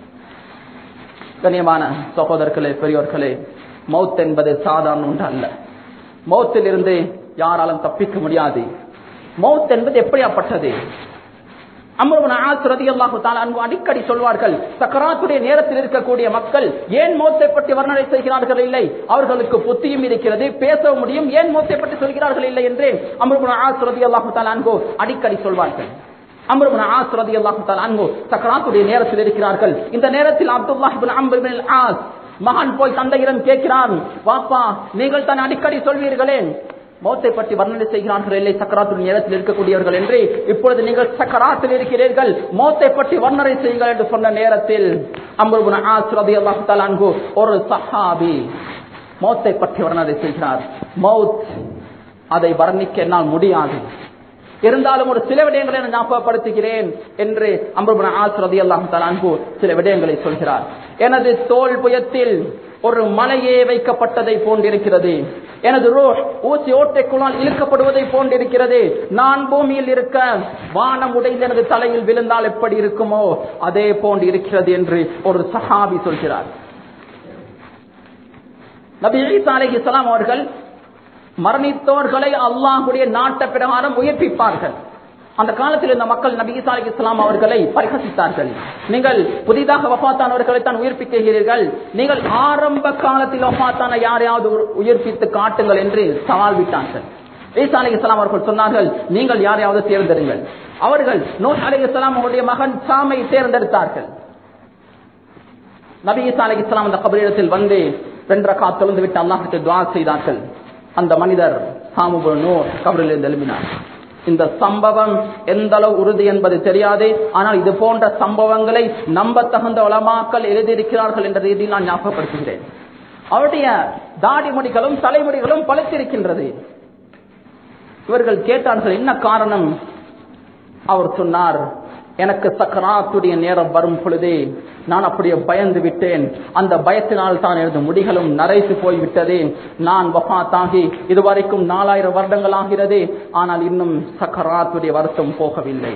A: கண்ணியமான சகோதரர்களே பெரியோர்களே மௌத் என்பது சாதாரண ஒன்று அல்ல மௌத்தில் இருந்து யாராலும் தப்பிக்க முடியாது மௌத் என்பது எப்படியாப்பட்டது அம்ருபின் ஆஸ் ரலியல்லாஹு தஆலா அன்ஹு அடிக்கடி சொல்வார்கள் சக்கராத்துடைய நேரத்தில் இருக்கக்கூடிய மக்கள் ஏன் மௌத்தை பற்றி வர்ணனை செய்கிறார்கள் இல்லை அவர்களுக்கு புத்தியும் இருக்கிறது பேச முடியும் ஏன் மௌத்தை பற்றி சொல்கிறார்கள் இல்லை என்று அம்ருபின் ஆஸ் ரலியல்லாஹு தஆலா அன்ஹு அடிக்கடி சொல்வார்கள் அம்ருபின் ஆஸ் ரலியல்லாஹு தஆலா அன்ஹு சக்கராத்துடைய நேரத்தில் இருக்கிறார்கள் இந்த நேரத்தில் Abdullah ibn Amr ibn As மகன் போய் தந்தையிடம் கேட்கிறான் வாப்பா நீங்கள் தான் அடிக்கடி சொல்வீர்களே மௌத்தை பற்றி வர்ணனை செய்கிறார்கள் இல்லை சக்கராத்துடைய நேரத்தில் இருக்கக்கூடியவர்கள் என்று இப்பொழுது நீங்கள் சக்கராத்தில் இருக்கிறீர்கள் மௌத்தை பற்றி வர்ணனை செய்யுங்கள் என்று சொன்ன நேரத்தில் அம்ருபுன் ஆஸ் ரலியல்லாஹு தஆலா அன்ஹு ஒரு சஹாபி மௌத்தை பற்றி வர்ணனை செய்கிறார் மௌத் அதை வர்ணிக்க என்னால் முடியாது இருந்தாலும் ஒரு சில விடயங்களை நான் ஞாபகப்படுத்துகிறேன் என்று அம்புபுன் ஆஸ் ரலியல்லாஹு தஆலா அன்ஹு சில விடயங்களை சொல்கிறார் எனது தோல் புயத்தில் ஒரு மலையே வைக்கப்பட்டதை போன்றிருக்கிறது எனது ரோஹ் ஊசி ஓட்டைக்குள்ளால் இழுக்கப்படுவதை போன்றிருக்கிறது நான் பூமியில் இருக்க வானம் உடைந்து எனது தலையில் விழுந்தால் எப்படி இருக்குமோ அதே போன்று இருக்கிறது என்று ஒரு சஹாபி சொல்கிறார் நபி ஈசா அலைஹிஸ்ஸலாம் அவர்கள் மரணித்தோர்களை அல்லாஹுடைய நாட்ட பிரகாரம் உயிர்ப்பிப்பார்கள் அந்த காலத்தில் இந்த மக்கள் நபி ஈசா அலி இஸ்லாம் அவர்களை பரிகசித்தார்கள் நீங்கள் புதிதாக வஃபாத்தானவர்களை தான் உயிர்ப்பிக்கிறீர்கள் நீங்கள் ஆரம்ப காலத்தில் வஃபாத்தான யாரையாவது உ- உயிர்ப்பித்து காட்டுங்கள் என்று சவால் விட்டார்கள் ஈசா அலி இஸ்லாம் அவர்கள் சொன்னார்கள் நீங்கள் யாரையாவது தேர்ந்தெடுங்கள் அவர்கள் நூஹ் அலி இஸ்லாம் அவருடைய மகன் சாமை தேர்ந்தெடுத்தார்கள் நபி ஈசா அலி இஸ்லாம் அந்த கபரிடத்தில் வந்து ரெண்டரை காத்தொழுந்து விட்டு அல்லாஹுக்கு துவா செய்தார்கள் அந்த மனிதர் சாமுபு நூ கபரிலிருந்து எழுப்பினார் இந்த சம்பவம் எந்த அளவு உறுதி என்பது தெரியாது ஆனால் இது போன்ற சம்பவங்களை நம்ப தகுந்த உலமாக்கள் எழுதியிருக்கிறார்கள் என்ற ரீதியில் நான் ஞாபகப்படுத்துகிறேன் அவருடைய தாடி முடிகளும் தலைமுடிகளும் பழுத்திருக்கின்றது இவர்கள் கேட்டார்கள் என்ன காரணம் அவர் சொன்னார் எனக்கு சக்கராத்துடைய நேரம் வரும் பொழுதே நான் அப்படியே பயந்து விட்டேன் அந்த பயத்தினால் தான் எனது முடிகளும் நரைத்து போய்விட்டது நான் வஃபாத்தாகி இதுவரைக்கும் நாலாயிரம் வருடங்கள் ஆகிறது ஆனால் இன்னும் சக்கராத்துடைய வருத்தம் போகவில்லை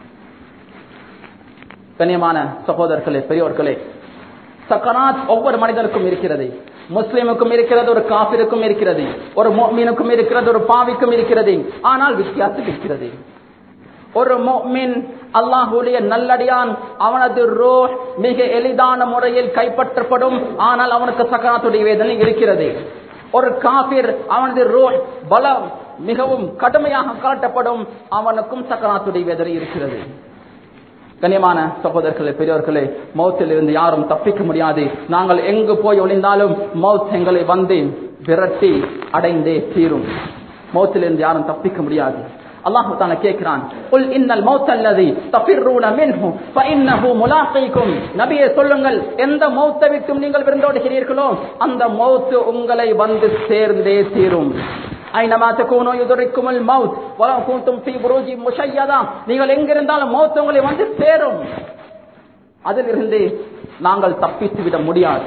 A: கண்ணியமான சகோதரர்களே பெரியோர்களே சக்கராத் ஒவ்வொரு மனிதனுக்கும் இருக்கிறது முஸ்லிமுக்கும் இருக்கிறது ஒரு காபிருக்கும் இருக்கிறது ஒரு மோமீனுக்கும் இருக்கிறது ஒரு பாவிக்கும் இருக்கிறது ஆனால் வித்தியாசம் இருக்கிறது ஒரு மோமின் அல்லாஹுடைய நல்லடியான் அவனது ரோ மிக எளிதான முறையில் கைப்பற்றப்படும் ஆனால் அவனுக்கு சக்கராத்துடைய வேதனை இருக்கிறது ஒரு காபிர் அவனது ரோ பலம் மிகவும் கடுமையாக காட்டப்படும் அவனுக்கும் சக்கராத்துடைய வேதனை இருக்கிறது கண்ணியமான சகோதரர்களே பெரியவர்களே மௌத்தில் இருந்து யாரும் தப்பிக்க முடியாது நாங்கள் எங்கு போய் ஒளிந்தாலும் மௌத் எங்களை வந்து விரட்டி அடைந்தே தீரும் மௌத்திலிருந்து யாரும் தப்பிக்க முடியாது அல்லாஹு தான கேட்கிறான் குல் இன்னல் மௌத் அல்லதி தஃபிர்ரூன மின்ஹு ஃபஇன்னஹு முலாகீக்கும் நபியே சொல்லுங்கள் எந்த மௌத்தை விட்டும் நீங்கள் விருந்தோடுகிறீர்களோ அந்த மௌத் உங்களை வந்து சேர்ந்தே தீரும் ஐனமா தகூனு யுதரிக்குமுல் மௌத் வலா குன்தும் ஃபீ புரூஜி முஷய்யதா நீங்கள் எங்கிருந்தாலும் மௌத் உங்களை வந்து சேரும் அதிலிருந்து நாங்கள் தப்பித்து விட முடியாது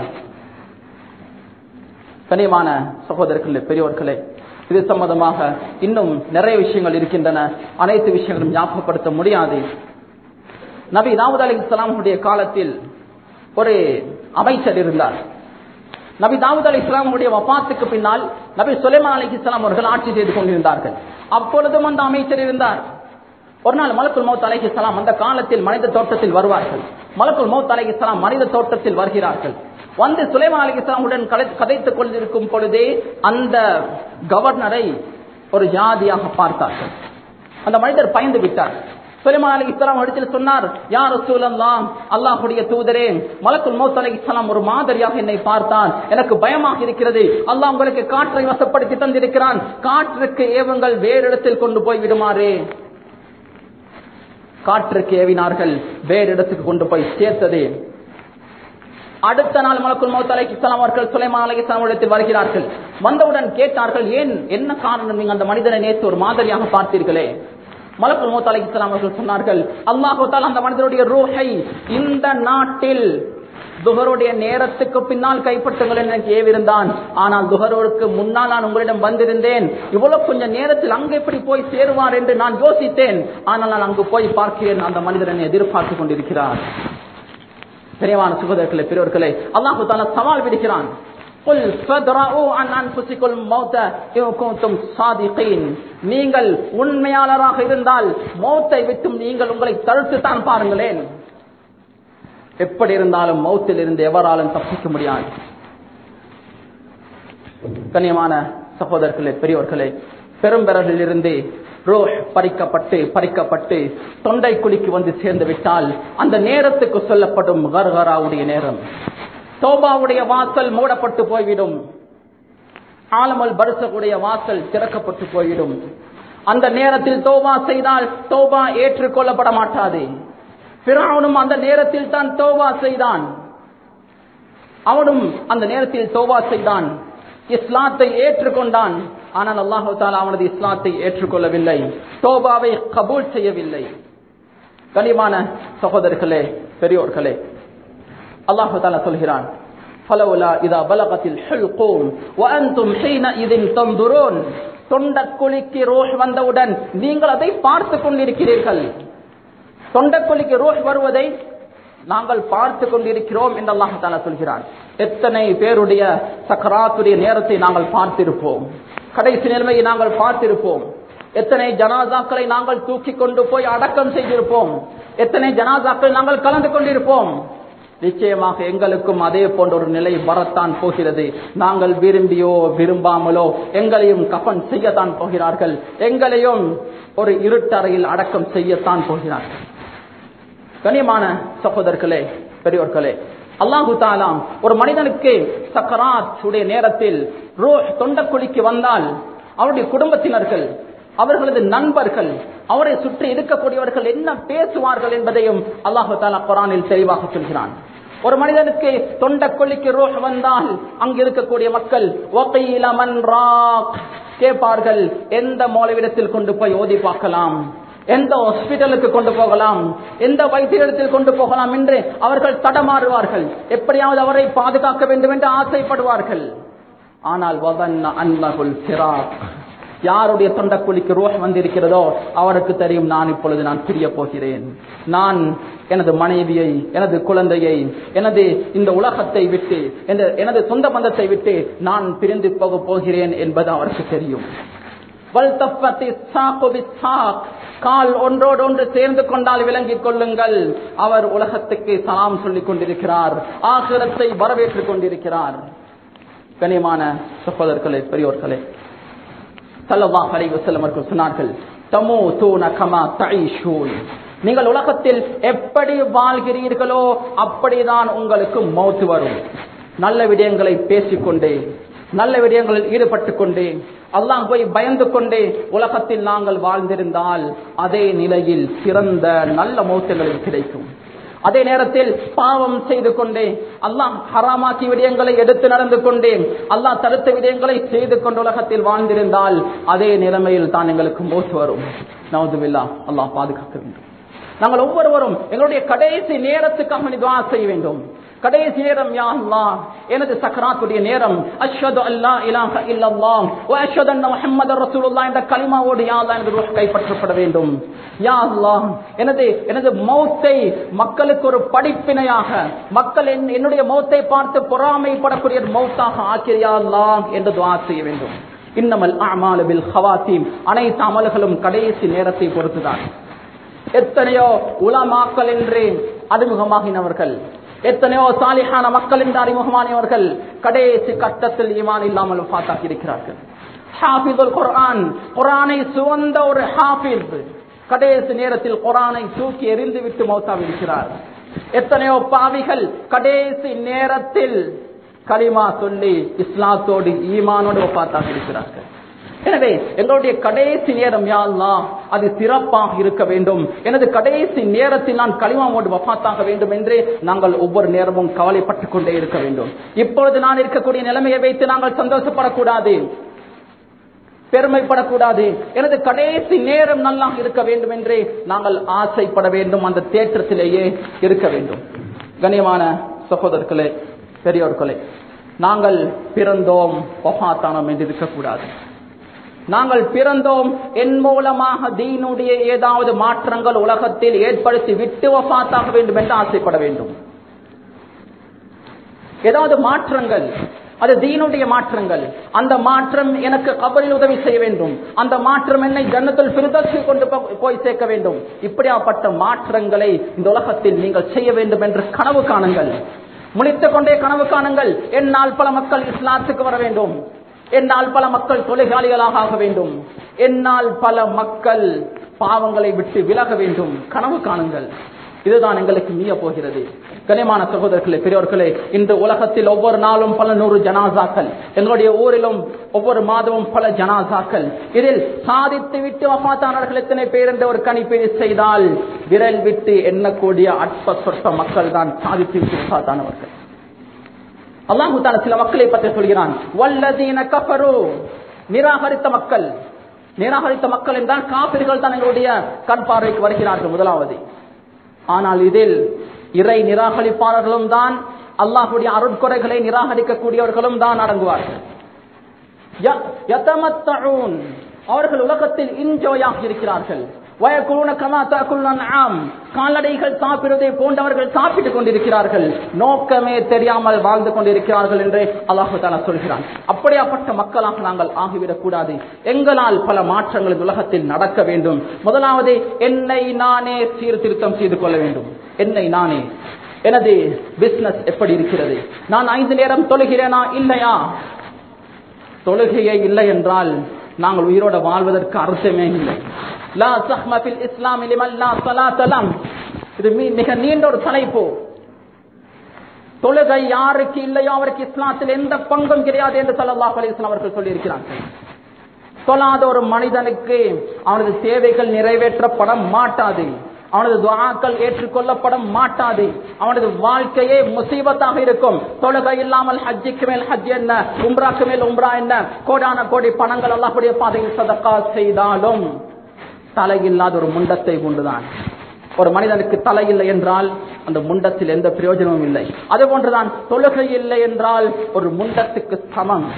A: கனியமான சகோதரர்களே பெரியோர்களே இது சம்பந்தமாக இன்னும் நிறைய விஷயங்கள் இருக்கின்றன அனைத்து விஷயங்களும் ஞாபகப்படுத்த முடியாது நபி தாவூத் அலி இஸ்லாமுடைய காலத்தில் ஒரு அமைச்சர் இருந்தார் நபி தாவூத் அலி இஸ்லாமுடைய வபாத்துக்கு பின்னால் நபி சுலைமான் அலி இஸ்லாம் அவர்கள் ஆட்சி செய்து கொண்டிருந்தார்கள் அப்பொழுதும் அந்த அமைச்சர் இருந்தார் ஒரு நாள் மலக்குல் மௌத் அலைஹி இஸ்லாம் அந்த காலத்தில் மனித தோட்டத்தில் வருவார்கள் மலக்குல் மௌத் அலைஹி இஸ்லாம் மனித தோட்டத்தில் வருகிறார்கள் வந்து சுலைமான் அலி இஸ்லாமுடன் கதைத்துக் கொண்டிருக்கும் பொழுதே அந்த கவர்னரை ஒரு ஜாதியாக பார்த்தார்கள் அந்த மனிதர் பயந்து விட்டார் சுலைமான் அலி இஸ்லாம் இடத்தில் சொன்னார் யார் சூழல்லாம் அல்லாஹுடைய தூதரே மலக்குல் மௌத் அலி இஸ்லாம் ஒரு மாதிரியாக என்னை பார்த்தான் எனக்கு பயமாக இருக்கிறது அல்லாஹ் உங்களுக்கு காற்றை வசப்படுத்தி தந்திருக்கிறான் காற்றுக்கு ஏவுங்கள் வேறு இடத்தில் கொண்டு போய் விடுமாறு காற்றுக்கு ஏவினார்கள் வேறு இடத்துக்கு கொண்டு போய் சேர்த்தது அடுத்த நாள் மலக்குள் மௌத் அலை இஸ்லாம் அவர்கள் சுலைமான் அலை இஸ்லாம் இடத்தில் வருகிறார்கள் வந்தவுடன் கேட்டார்கள் ஏன் என்ன காரணம் நீங்க அந்த மனிதனை நேற்று ஒரு மாதிரியாக பார்த்தீர்களே மலக்குள் மௌத் அலை இஸ்லாம் அவர்கள் சொன்னார்கள் அல்லாஹால் அந்த மனிதனுடைய ரூஹை இந்த நாட்டில் துகருடைய நேரத்துக்கு பின்னால் கைப்பற்றுங்கள் எனக்கு ஏவிருந்தான் ஆனால் துகரோருக்கு முன்னால் நான் உங்களிடம் வந்திருந்தேன் இவ்வளவு கொஞ்சம் நேரத்தில் அங்கு எப்படி போய் சேருவார் என்று நான் யோசித்தேன் ஆனால் நான் அங்கு போய் பார்க்கிறேன் அந்த மனிதனை எதிர்பார்த்து கொண்டிருக்கிறார் பெரியவான சுகதர்களே பெரியவர்களே அல்லாஹு தாலா சவால் விடுகிறான் قل فادرؤوا عن انفسكم الموت ان كنتم صادقين நீங்கள் உண்மையாளராக இருந்தால் மௌத்தை விட்டும் நீங்கள் உங்களை தடுத்து தான் பாருங்களேன் எப்படி இருந்தாலும் மௌத்தில் இருந்து எவராலும் தப்பிக்க முடியாது கண்ணியமான சகோதரர்களே பெரியோர்களே பெரும்பெறலில் இருந்து ரோஹ் பறிக்கப்பட்டு பறிக்கப்பட்டு தொண்டை குழிக்கு வந்து சேர்ந்து விட்டால் அந்த நேரத்துக்கு சொல்லப்படும் கர்கராவுடைய நேரம் தோபாவுடைய வாசல் மூடப்பட்டு போய்விடும் ஆலமல் பரிசகுடைய வாசல் திறக்கப்பட்டு போய்விடும் அந்த நேரத்தில் தோபா செய்தால் தோபா ஏற்றுக்கொள்ளப்பட மாட்டாது பிறவனும் அந்த நேரத்தில் தான் தோபா செய்தான் அவனும் அந்த நேரத்தில் தோபா செய்தான் இஸ்லாத்தை ஏற்றுக்கொண்டான் ஆனால் அல்லாஹு தாலா அவனது இஸ்லாத்தை ஏற்றுக்கொள்ளவில்லை தோபாவை கபூல் செய்யவில்லை கனிமான சகோதரர்களே பெரியோர்களே அல்லாஹு தாலா சொல்கிறான் فلولا إذا بلغت الحلقوم وأنتم حينئذ تنظرون தொண்டக்குழிக்கு ரோஷ் வந்தவுடன் நீங்கள் அதை பார்த்து கொண்டிருக்கிறீர்கள் தொண்டக்குழிக்கு ரோஷ் வருவதை நாங்கள் பார்த்து கொண்டிருக்கிறோம் என்று அல்லாஹு தாலா சொல்கிறான் எத்தனை பேருடைய சக்கராத்துடைய நேரத்தை நாங்கள் பார்த்திருப்போம் கடைசி நிலைமையை நாங்கள் பார்த்திருப்போம் எத்தனை ஜனாசாக்களை நாங்கள் தூக்கி கொண்டு போய் அடக்கம் செய்திருப்போம் எத்தனை ஜனாசாக்களை நாங்கள் கலந்து கொண்டிருப்போம் நிச்சயமாக எங்களுக்கும் அதே போன்ற ஒரு நிலை வரத்தான் போகிறது நாங்கள் விரும்பியோ விரும்பாமலோ எங்களையும் கஃன் செய்யத்தான் போகிறார்கள் எங்களையும் ஒரு இருட்டறையில் அடக்கம் செய்யத்தான் போகிறார்கள் கனியமான சகோதரர்களே பெரியோர்களே அல்லாஹு தாலாம் ஒரு மனிதனுக்கு சக்கராத் உடைய நேரத்தில் ரோஹ் தொண்டக்குழிக்கு வந்தால் அவருடைய குடும்பத்தினர்கள் அவர்களது நண்பர்கள் அவரை சுற்றி இருக்கக்கூடியவர்கள் என்ன பேசுவார்கள் என்பதையும் அல்லாஹு தாலா குரானில் தெளிவாக சொல்கிறான் ஒரு மனிதனுக்கு தொண்டக்கொல்லிக்கு ரோஹ் வந்தால் அங்கு இருக்கக்கூடிய மக்கள் கேட்பார்கள் எந்த மூலவிடத்தில் கொண்டு போய் ஓதி பார்க்கலாம் எந்த ஹாஸ்பிட்டலுக்கு கொண்டு போகலாம் எந்த வைத்தியத்தில் கொண்டு போகலாம் என்று அவர்கள் தடமாறுவார்கள் எப்படியாவது அவரை பாதுகாக்க வேண்டும் என்று ஆசைப்படுவார்கள் ஆனால் அன்னகுல் சிராக் யாருடைய தொண்டக்குழிக்கு ரோஷ் வந்திருக்கிறதோ அவருக்கு தெரியும் நான் இப்பொழுது நான் பிரிய போகிறேன் நான் எனது மனைவியை எனது குழந்தையை எனது இந்த உலகத்தை விட்டு எனது சொந்த பந்தத்தை விட்டு நான் பிரிந்து போக போகிறேன் என்பது அவருக்கு தெரியும் கால் ஒன்றோடு ஒன்று சேர்ந்து கொண்டால் விளங்கிக் கொள்ளுங்கள் அவர் உலகத்துக்கு சலாம் சொல்லிக் கொண்டிருக்கிறார் ஆகிரத்தை வரவேற்றுக் கொண்டிருக்கிறார் கனியமான சகோதரர்களே பெரியோர்களே சல்லல்லாஹ் அலைஹி வஸல்லம் அவர்கள் சொன்னார்கள் தமூதூன கமா தஈஷூன் நீங்கள் உலகத்தில் எப்படி வாழ்கிறீர்களோ அப்படிதான் உங்களுக்கு மௌத்து வரும் நல்ல விடயங்களை பேசிக்கொண்டே நல்ல விடயங்களில் ஈடுபட்டுக் கொண்டே அல்லாஹ் போய் பயந்து கொண்டே உலகத்தில் நாங்கள் வாழ்ந்திருந்தால் அதே நிலையில் சிறந்த நல்ல மௌத்துகளில் கிடைக்கும் அதே நேரத்தில் பாவம் செய்து கொண்டே அல்லாஹ் ஹராமாக்கி விடயங்களை எடுத்து நடந்து கொண்டேன் அல்லாஹ் தடுத்த விடயங்களை செய்து கொண்டு உலகத்தில் வாழ்ந்திருந்தால் அதே நிலைமையில் தான் எங்களுக்கு மோசு வரும் நவதுவில்லா அல்லாஹ் பாதுகாக்க வேண்டும் நாங்கள் ஒவ்வொருவரும் எங்களுடைய கடைசி நேரத்துக்காக துவா செய்ய வேண்டும் கடைசி நேரம் யா அல்லாஹ் எனது சக்கராத்துடைய நேரம் அஷ்ஹது அல்லா இலாஹ இல்லல்லாஹ் வ அஷ்ஹது அன்ன முஹம்மதர் ரசூலுல்லாஹ் என்ற கலிமாவோடு யா அல்லாஹ் எனது ரூஹ் கைப்பற்றப்பட வேண்டும் யா அல்லாஹ் எனது எனது மௌத்தை மக்களுக்கு ஒரு படிப்பினையாக மக்கள் என்- என்னுடைய மௌத்தை பார்த்து பொறாமைப்படக்கூடிய ஒரு மௌத்தாக ஆக்கிறியா அல்லாஹ் என்று துஆ செய்ய வேண்டும் இன்னமல் அமாலு பில் ஹவாத்தீம் அனைத்து அமல்களும் கடைசி நேரத்தை பொறுத்துதான் எத்தனையோ உலமாக்கள் என்று அறிமுகமாகினவர்கள் எத்தனையோ சாலிஹான மக்கள் என்று அறிமுகமானவர்கள் கடைசி கட்டத்தில் ஈமான் இல்லாமல் பார்த்தாக்கி இருக்கிறார்கள் ஹாஃபிதுல் குர்ஆன் குர்ஆனை சுவந்த ஒரு ஹாஃபிஸ் கடைசி நேரத்தில் குர்ஆனை தூக்கி எறிந்து விட்டு மௌத்தாவிருக்கிறார் எத்தனையோ பாவிகள் கடைசி நேரத்தில் கலிமா சொல்லி இஸ்லாத்தோடு ஈமானோடு பார்த்தாக்கி இருக்கிறார்கள் எனவே எங்களுடைய கடைசி நேரம் யா அல்லாஹ் அது சிறப்பாக இருக்க வேண்டும் எனது கடைசி நேரத்தில் நான் களிமாவோடு வஃபாத்தாக வேண்டும் என்று நாங்கள் ஒவ்வொரு நேரமும் கவலைப்பட்டுக் கொண்டே இருக்க வேண்டும் இப்பொழுது நான் இருக்கக்கூடிய நிலைமையை வைத்து நாங்கள் சந்தோஷப்படக்கூடாது பெருமைப்படக்கூடாது எனது கடைசி நேரம் நல்லா இருக்க வேண்டும் என்று நாங்கள் ஆசைப்பட வேண்டும் அந்த தேற்றத்திலேயே இருக்க வேண்டும் கண்ணியமான சகோதரர்களே பெரியோர்களே நாங்கள் பிறந்தோம் வஃபாத்தானோம் என்று இருக்கக்கூடாது நாங்கள் பிறந்தோம் என் மூலமாக தீனுடைய ஏதாவது மாற்றங்கள் உலகத்தில் ஏற்படுத்தி விட்டு வஃபாத்தாக வேண்டும் என்று ஆசைப்பட வேண்டும் ஏதாவது மாற்றங்கள் அது தீனுடைய மாற்றங்கள் அந்த மாற்றம் எனக்கு கபரில் உதவி செய்ய வேண்டும் அந்த மாற்றம் என்னை ஜன்னத்தில் பிரிதற்கு கொண்டு போ- போய் சேர்க்க வேண்டும் இப்படியாப்பட்ட மாற்றங்களை இந்த உலகத்தில் நீங்கள் செய்ய வேண்டும் என்று கனவு காணுங்கள் முழித்துக் கொண்டே கனவு காணுங்கள் என்னால் பல மக்கள் இஸ்லாத்துக்கு வர வேண்டும் என்னால் பல மக்கள் தொழிலாளிகளாக ஆக வேண்டும் என்னால் பல மக்கள் பாவங்களை விட்டு விலக வேண்டும் கனவு காணுங்கள் இதுதான் எங்களுக்கு மீய போகிறது கனிமான சகோதரர்களே பெரியோர்களே இந்த உலகத்தில் ஒவ்வொரு நாளும் பல நூறு ஜனாசாக்கள் எங்களுடைய ஊரிலும் ஒவ்வொரு மாதமும் பல ஜனாசாக்கள் இதில் சாதித்து விட்டு வஃபாத்தானவர்கள் எத்தனை பேர் என்ற ஒரு கணிப்பீடு செய்தால் விரல் விட்டு எண்ணக்கூடிய அற்ப சொற்ப மக்கள் தான் சாதித்து விட்டு வஃபாத்தானவர்கள் அல்லாஹு தாலா சில மக்களை பற்றி சொல்கிறான் வல்லதீன கஃபரு நிராகரித்த மக்கள் நிராகரித்த மக்கள் என்றால் காபிர்கள் தான் எங்களுடைய கண் பார்வைக்கு வருகிறார்கள் முதலாவது ஆனால் இதில் இறை நிராகரிப்பாளர்களும் தான் அல்லாஹுடைய அருட்கொடைகளை நிராகரிக்கக்கூடியவர்களும் தான் அடங்குவார்கள் ய- யதமத்தஊன். அவர்கள் உலகத்தில் இன்ஜோயாக இருக்கிறார்கள் வயக்குழுன கமா தகுல் ஆம் கால்நடைகள் சாப்பிடுவதை போன்றவர்கள் சாப்பிட்டுக் கொண்டிருக்கிறார்கள் நோக்கமே தெரியாமல் வாழ்ந்து கொண்டிருக்கிறார்கள் என்று அல்லாஹு தாலா சொல்கிறான் அப்படியாப்பட்ட மக்களாக நாங்கள் ஆகிவிடக் கூடாது எங்களால் பல மாற்றங்கள் இந்த உலகத்தில் நடக்க வேண்டும் முதலாவது என்னை நானே சீர்திருத்தம் செய்து கொள்ள வேண்டும் என்னை நானே எனது பிசினஸ் எப்படி இருக்கிறது நான் ஐந்து நேரம் தொழுகிறேனா இல்லையா தொழுகையே இல்லை என்றால் நாங்கள் உயிரோட வாழ்வதற்கு அர்த்தமே இல்லை லா சஹ்ம ஃபில் இஸ்லாம் லிமன் லா ஸலாத்த லஹ். இது மீ- மிக நீண்ட ஒரு தலைப்பு தொழுகை யாருக்கு இல்லையோ அவருக்கு இஸ்லாத்தில் எந்த பங்கும் கிடையாது என்று ஸல்லல்லாஹு அலைஹி வஸல்லம் அவர்கள் சொல்லியிருக்கிறார்கள் தொழாத ஒரு மனிதனுக்கு அவனது தேவைகள் நிறைவேற்றப்பட மாட்டாது அவனது துஆக்கள் ஏற்றுக்கொள்ளப்பட மாட்டாது அவனது வாழ்க்கையே முசீபத்தாக இருக்கும் தொழுகை இல்லாமல் ஹஜ்ஜிக்கு மேல் ஹஜ் என்ன உம்ராக்கு மேல் உம்ரா என்ன கோடான கோடி பணங்கள் அல்லாஹ்வுடைய பாதையில் சதக்கா செய்தாலும் தலை இல்லாத ஒரு முண்டத்தை கொண்டுதான் ஒரு மனிதனுக்கு தலை இல்லை என்றால் அந்த முண்டத்தில் எந்த பிரயோஜனமும் இல்லை அது போன்றுதான் தொழுகை இல்லை என்றால் ஒரு முண்டத்துக்கு சமம்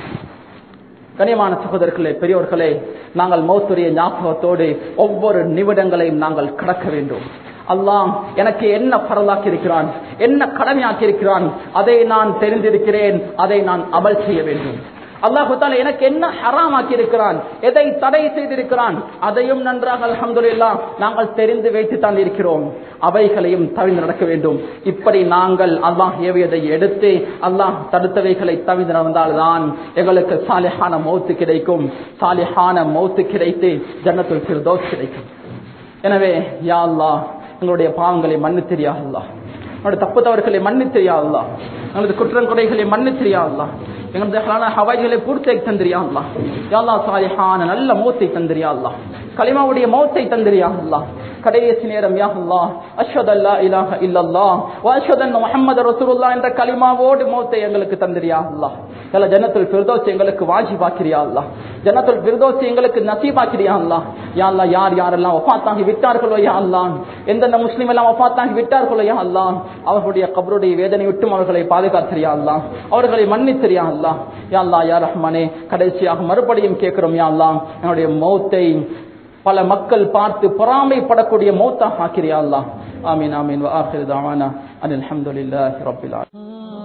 A: கனியமான சகோதரர்களே பெரியோர்களே நாங்கள் மௌத்துரிய ஞாபகத்தோடு ஒவ்வொரு நிமிடங்களையும் நாங்கள் கடக்க வேண்டும் அல்லாஹ் எனக்கு என்ன பரலாக்கி இருக்கிறான் என்ன கடமையாக்கி இருக்கிறான் அதை நான் தெரிந்திருக்கிறேன் அதை நான் அமல் செய்ய வேண்டும் அல்லாஹு தாலா எனக்கு என்ன ஹராமாக்கி இருக்கிறான் எதை தடை செய்திருக்கிறான் அதையும் நன்றாக அல்ஹம்துலில்லாஹ் நாங்கள் தெரிந்து வைத்து தான் இருக்கிறோம் அவைகளையும் தவிர்த்து நடக்க வேண்டும் இப்படி நாங்கள் அல்லாஹ் ஏவியதை எடுத்து அல்லாஹ் தடுத்தவைகளை தவிர்த்து நடந்தால்தான் எங்களுக்கு சாலிஹான மௌத்து கிடைக்கும் சாலிஹான மௌத்து கிடைத்து ஜன்னத்துல் ஃபிர்தௌஸ் கிடைக்கும் எனவே யா அல்லாஹ் எங்களுடைய பாவங்களை மன்னித்திரியா அல்லாஹ் எங்களுடைய தப்பு தவறுகளை மன்னித்திரியா அல்லாஹ் எங்களது குற்றம் குறைகளை மன்னித்திரியா அல்லாஹ் எங்களது ஹலான ஹவாய்களை பூர்த்தி தந்திரியா அல்லாஹ் யா அல்லாஹ் சாலிஹான நல்ல மௌத்தை தந்திரியா அல்லாஹ் கலிமாவுடைய மௌத்தை தந்திரியா அல்லாஹ் கடைசி நேரம் யா அல்லாஹ் அஷ்ஹது அல்லா இலாஹ இல்லல்லாஹ் வ அஷ்ஹது அன்ன முஹம்மது ரசூலுல்லாஹ் என்ற கலிமாவோடு மௌத்தை எங்களுக்கு தந்திரியா அல்லாஹ் யல்ல ஜன்னத்துல் ஃபிர்தௌஸ் எங்களுக்கு வாஜிபாக்கிறியா அல்லாஹ் ஜன்னத்துல் ஃபிர்தௌஸ் எங்களுக்கு நசீபாக்கிறியா அல்லாஹ் யா அல்லாஹ் யார் யாரெல்லாம் வஃபாத்தாகி விட்டார்களோ யா அல்லாஹ் எந்தெந்த முஸ்லிம் எல்லாம் வஃபாத்தாகி விட்டார்களோ யா அல்லாஹ் அவர்களுடைய கபருடைய வேதனை விட்டும் அவர்களை பாதுகாத்திரியா அல்லாஹ் அவர்களை மன்னித்திரியா அல்லாஹ் யா அல்லாஹ் யா ரஹ்மானே கடைசியாக மறுபடியும் கேட்கிறோம் யா அல்லாஹ் என்னுடைய மௌத்தை பல மக்கள் பார்த்து பொறாமைப்படக்கூடிய மௌத்தாக ஆக்கிறியா அல்லாஹ் ஆமீன் ஆமீன் வ ஆஹிரு தஅவானா அனில் ஹம்துலில்லாஹி ரப்பில் ஆலமீன்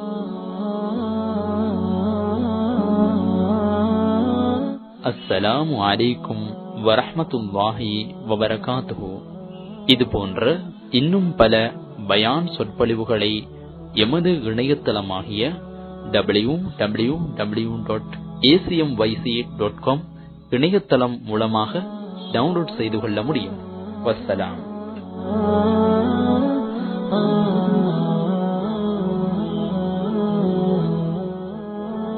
B: அஸ்ஸலாமு அலைக்கும் வரஹ்மத்துல்லாஹி வபரகாத்துஹு இது போன்ற இன்னும் பல பயான் சொற்பொழிவுகளை எமது இணையதளமாகிய W W W dot ACM YC dot com இணையதளம் மூலமாக டவுன்லோட் செய்து கொள்ள முடியும் வஸ்ஸலாம்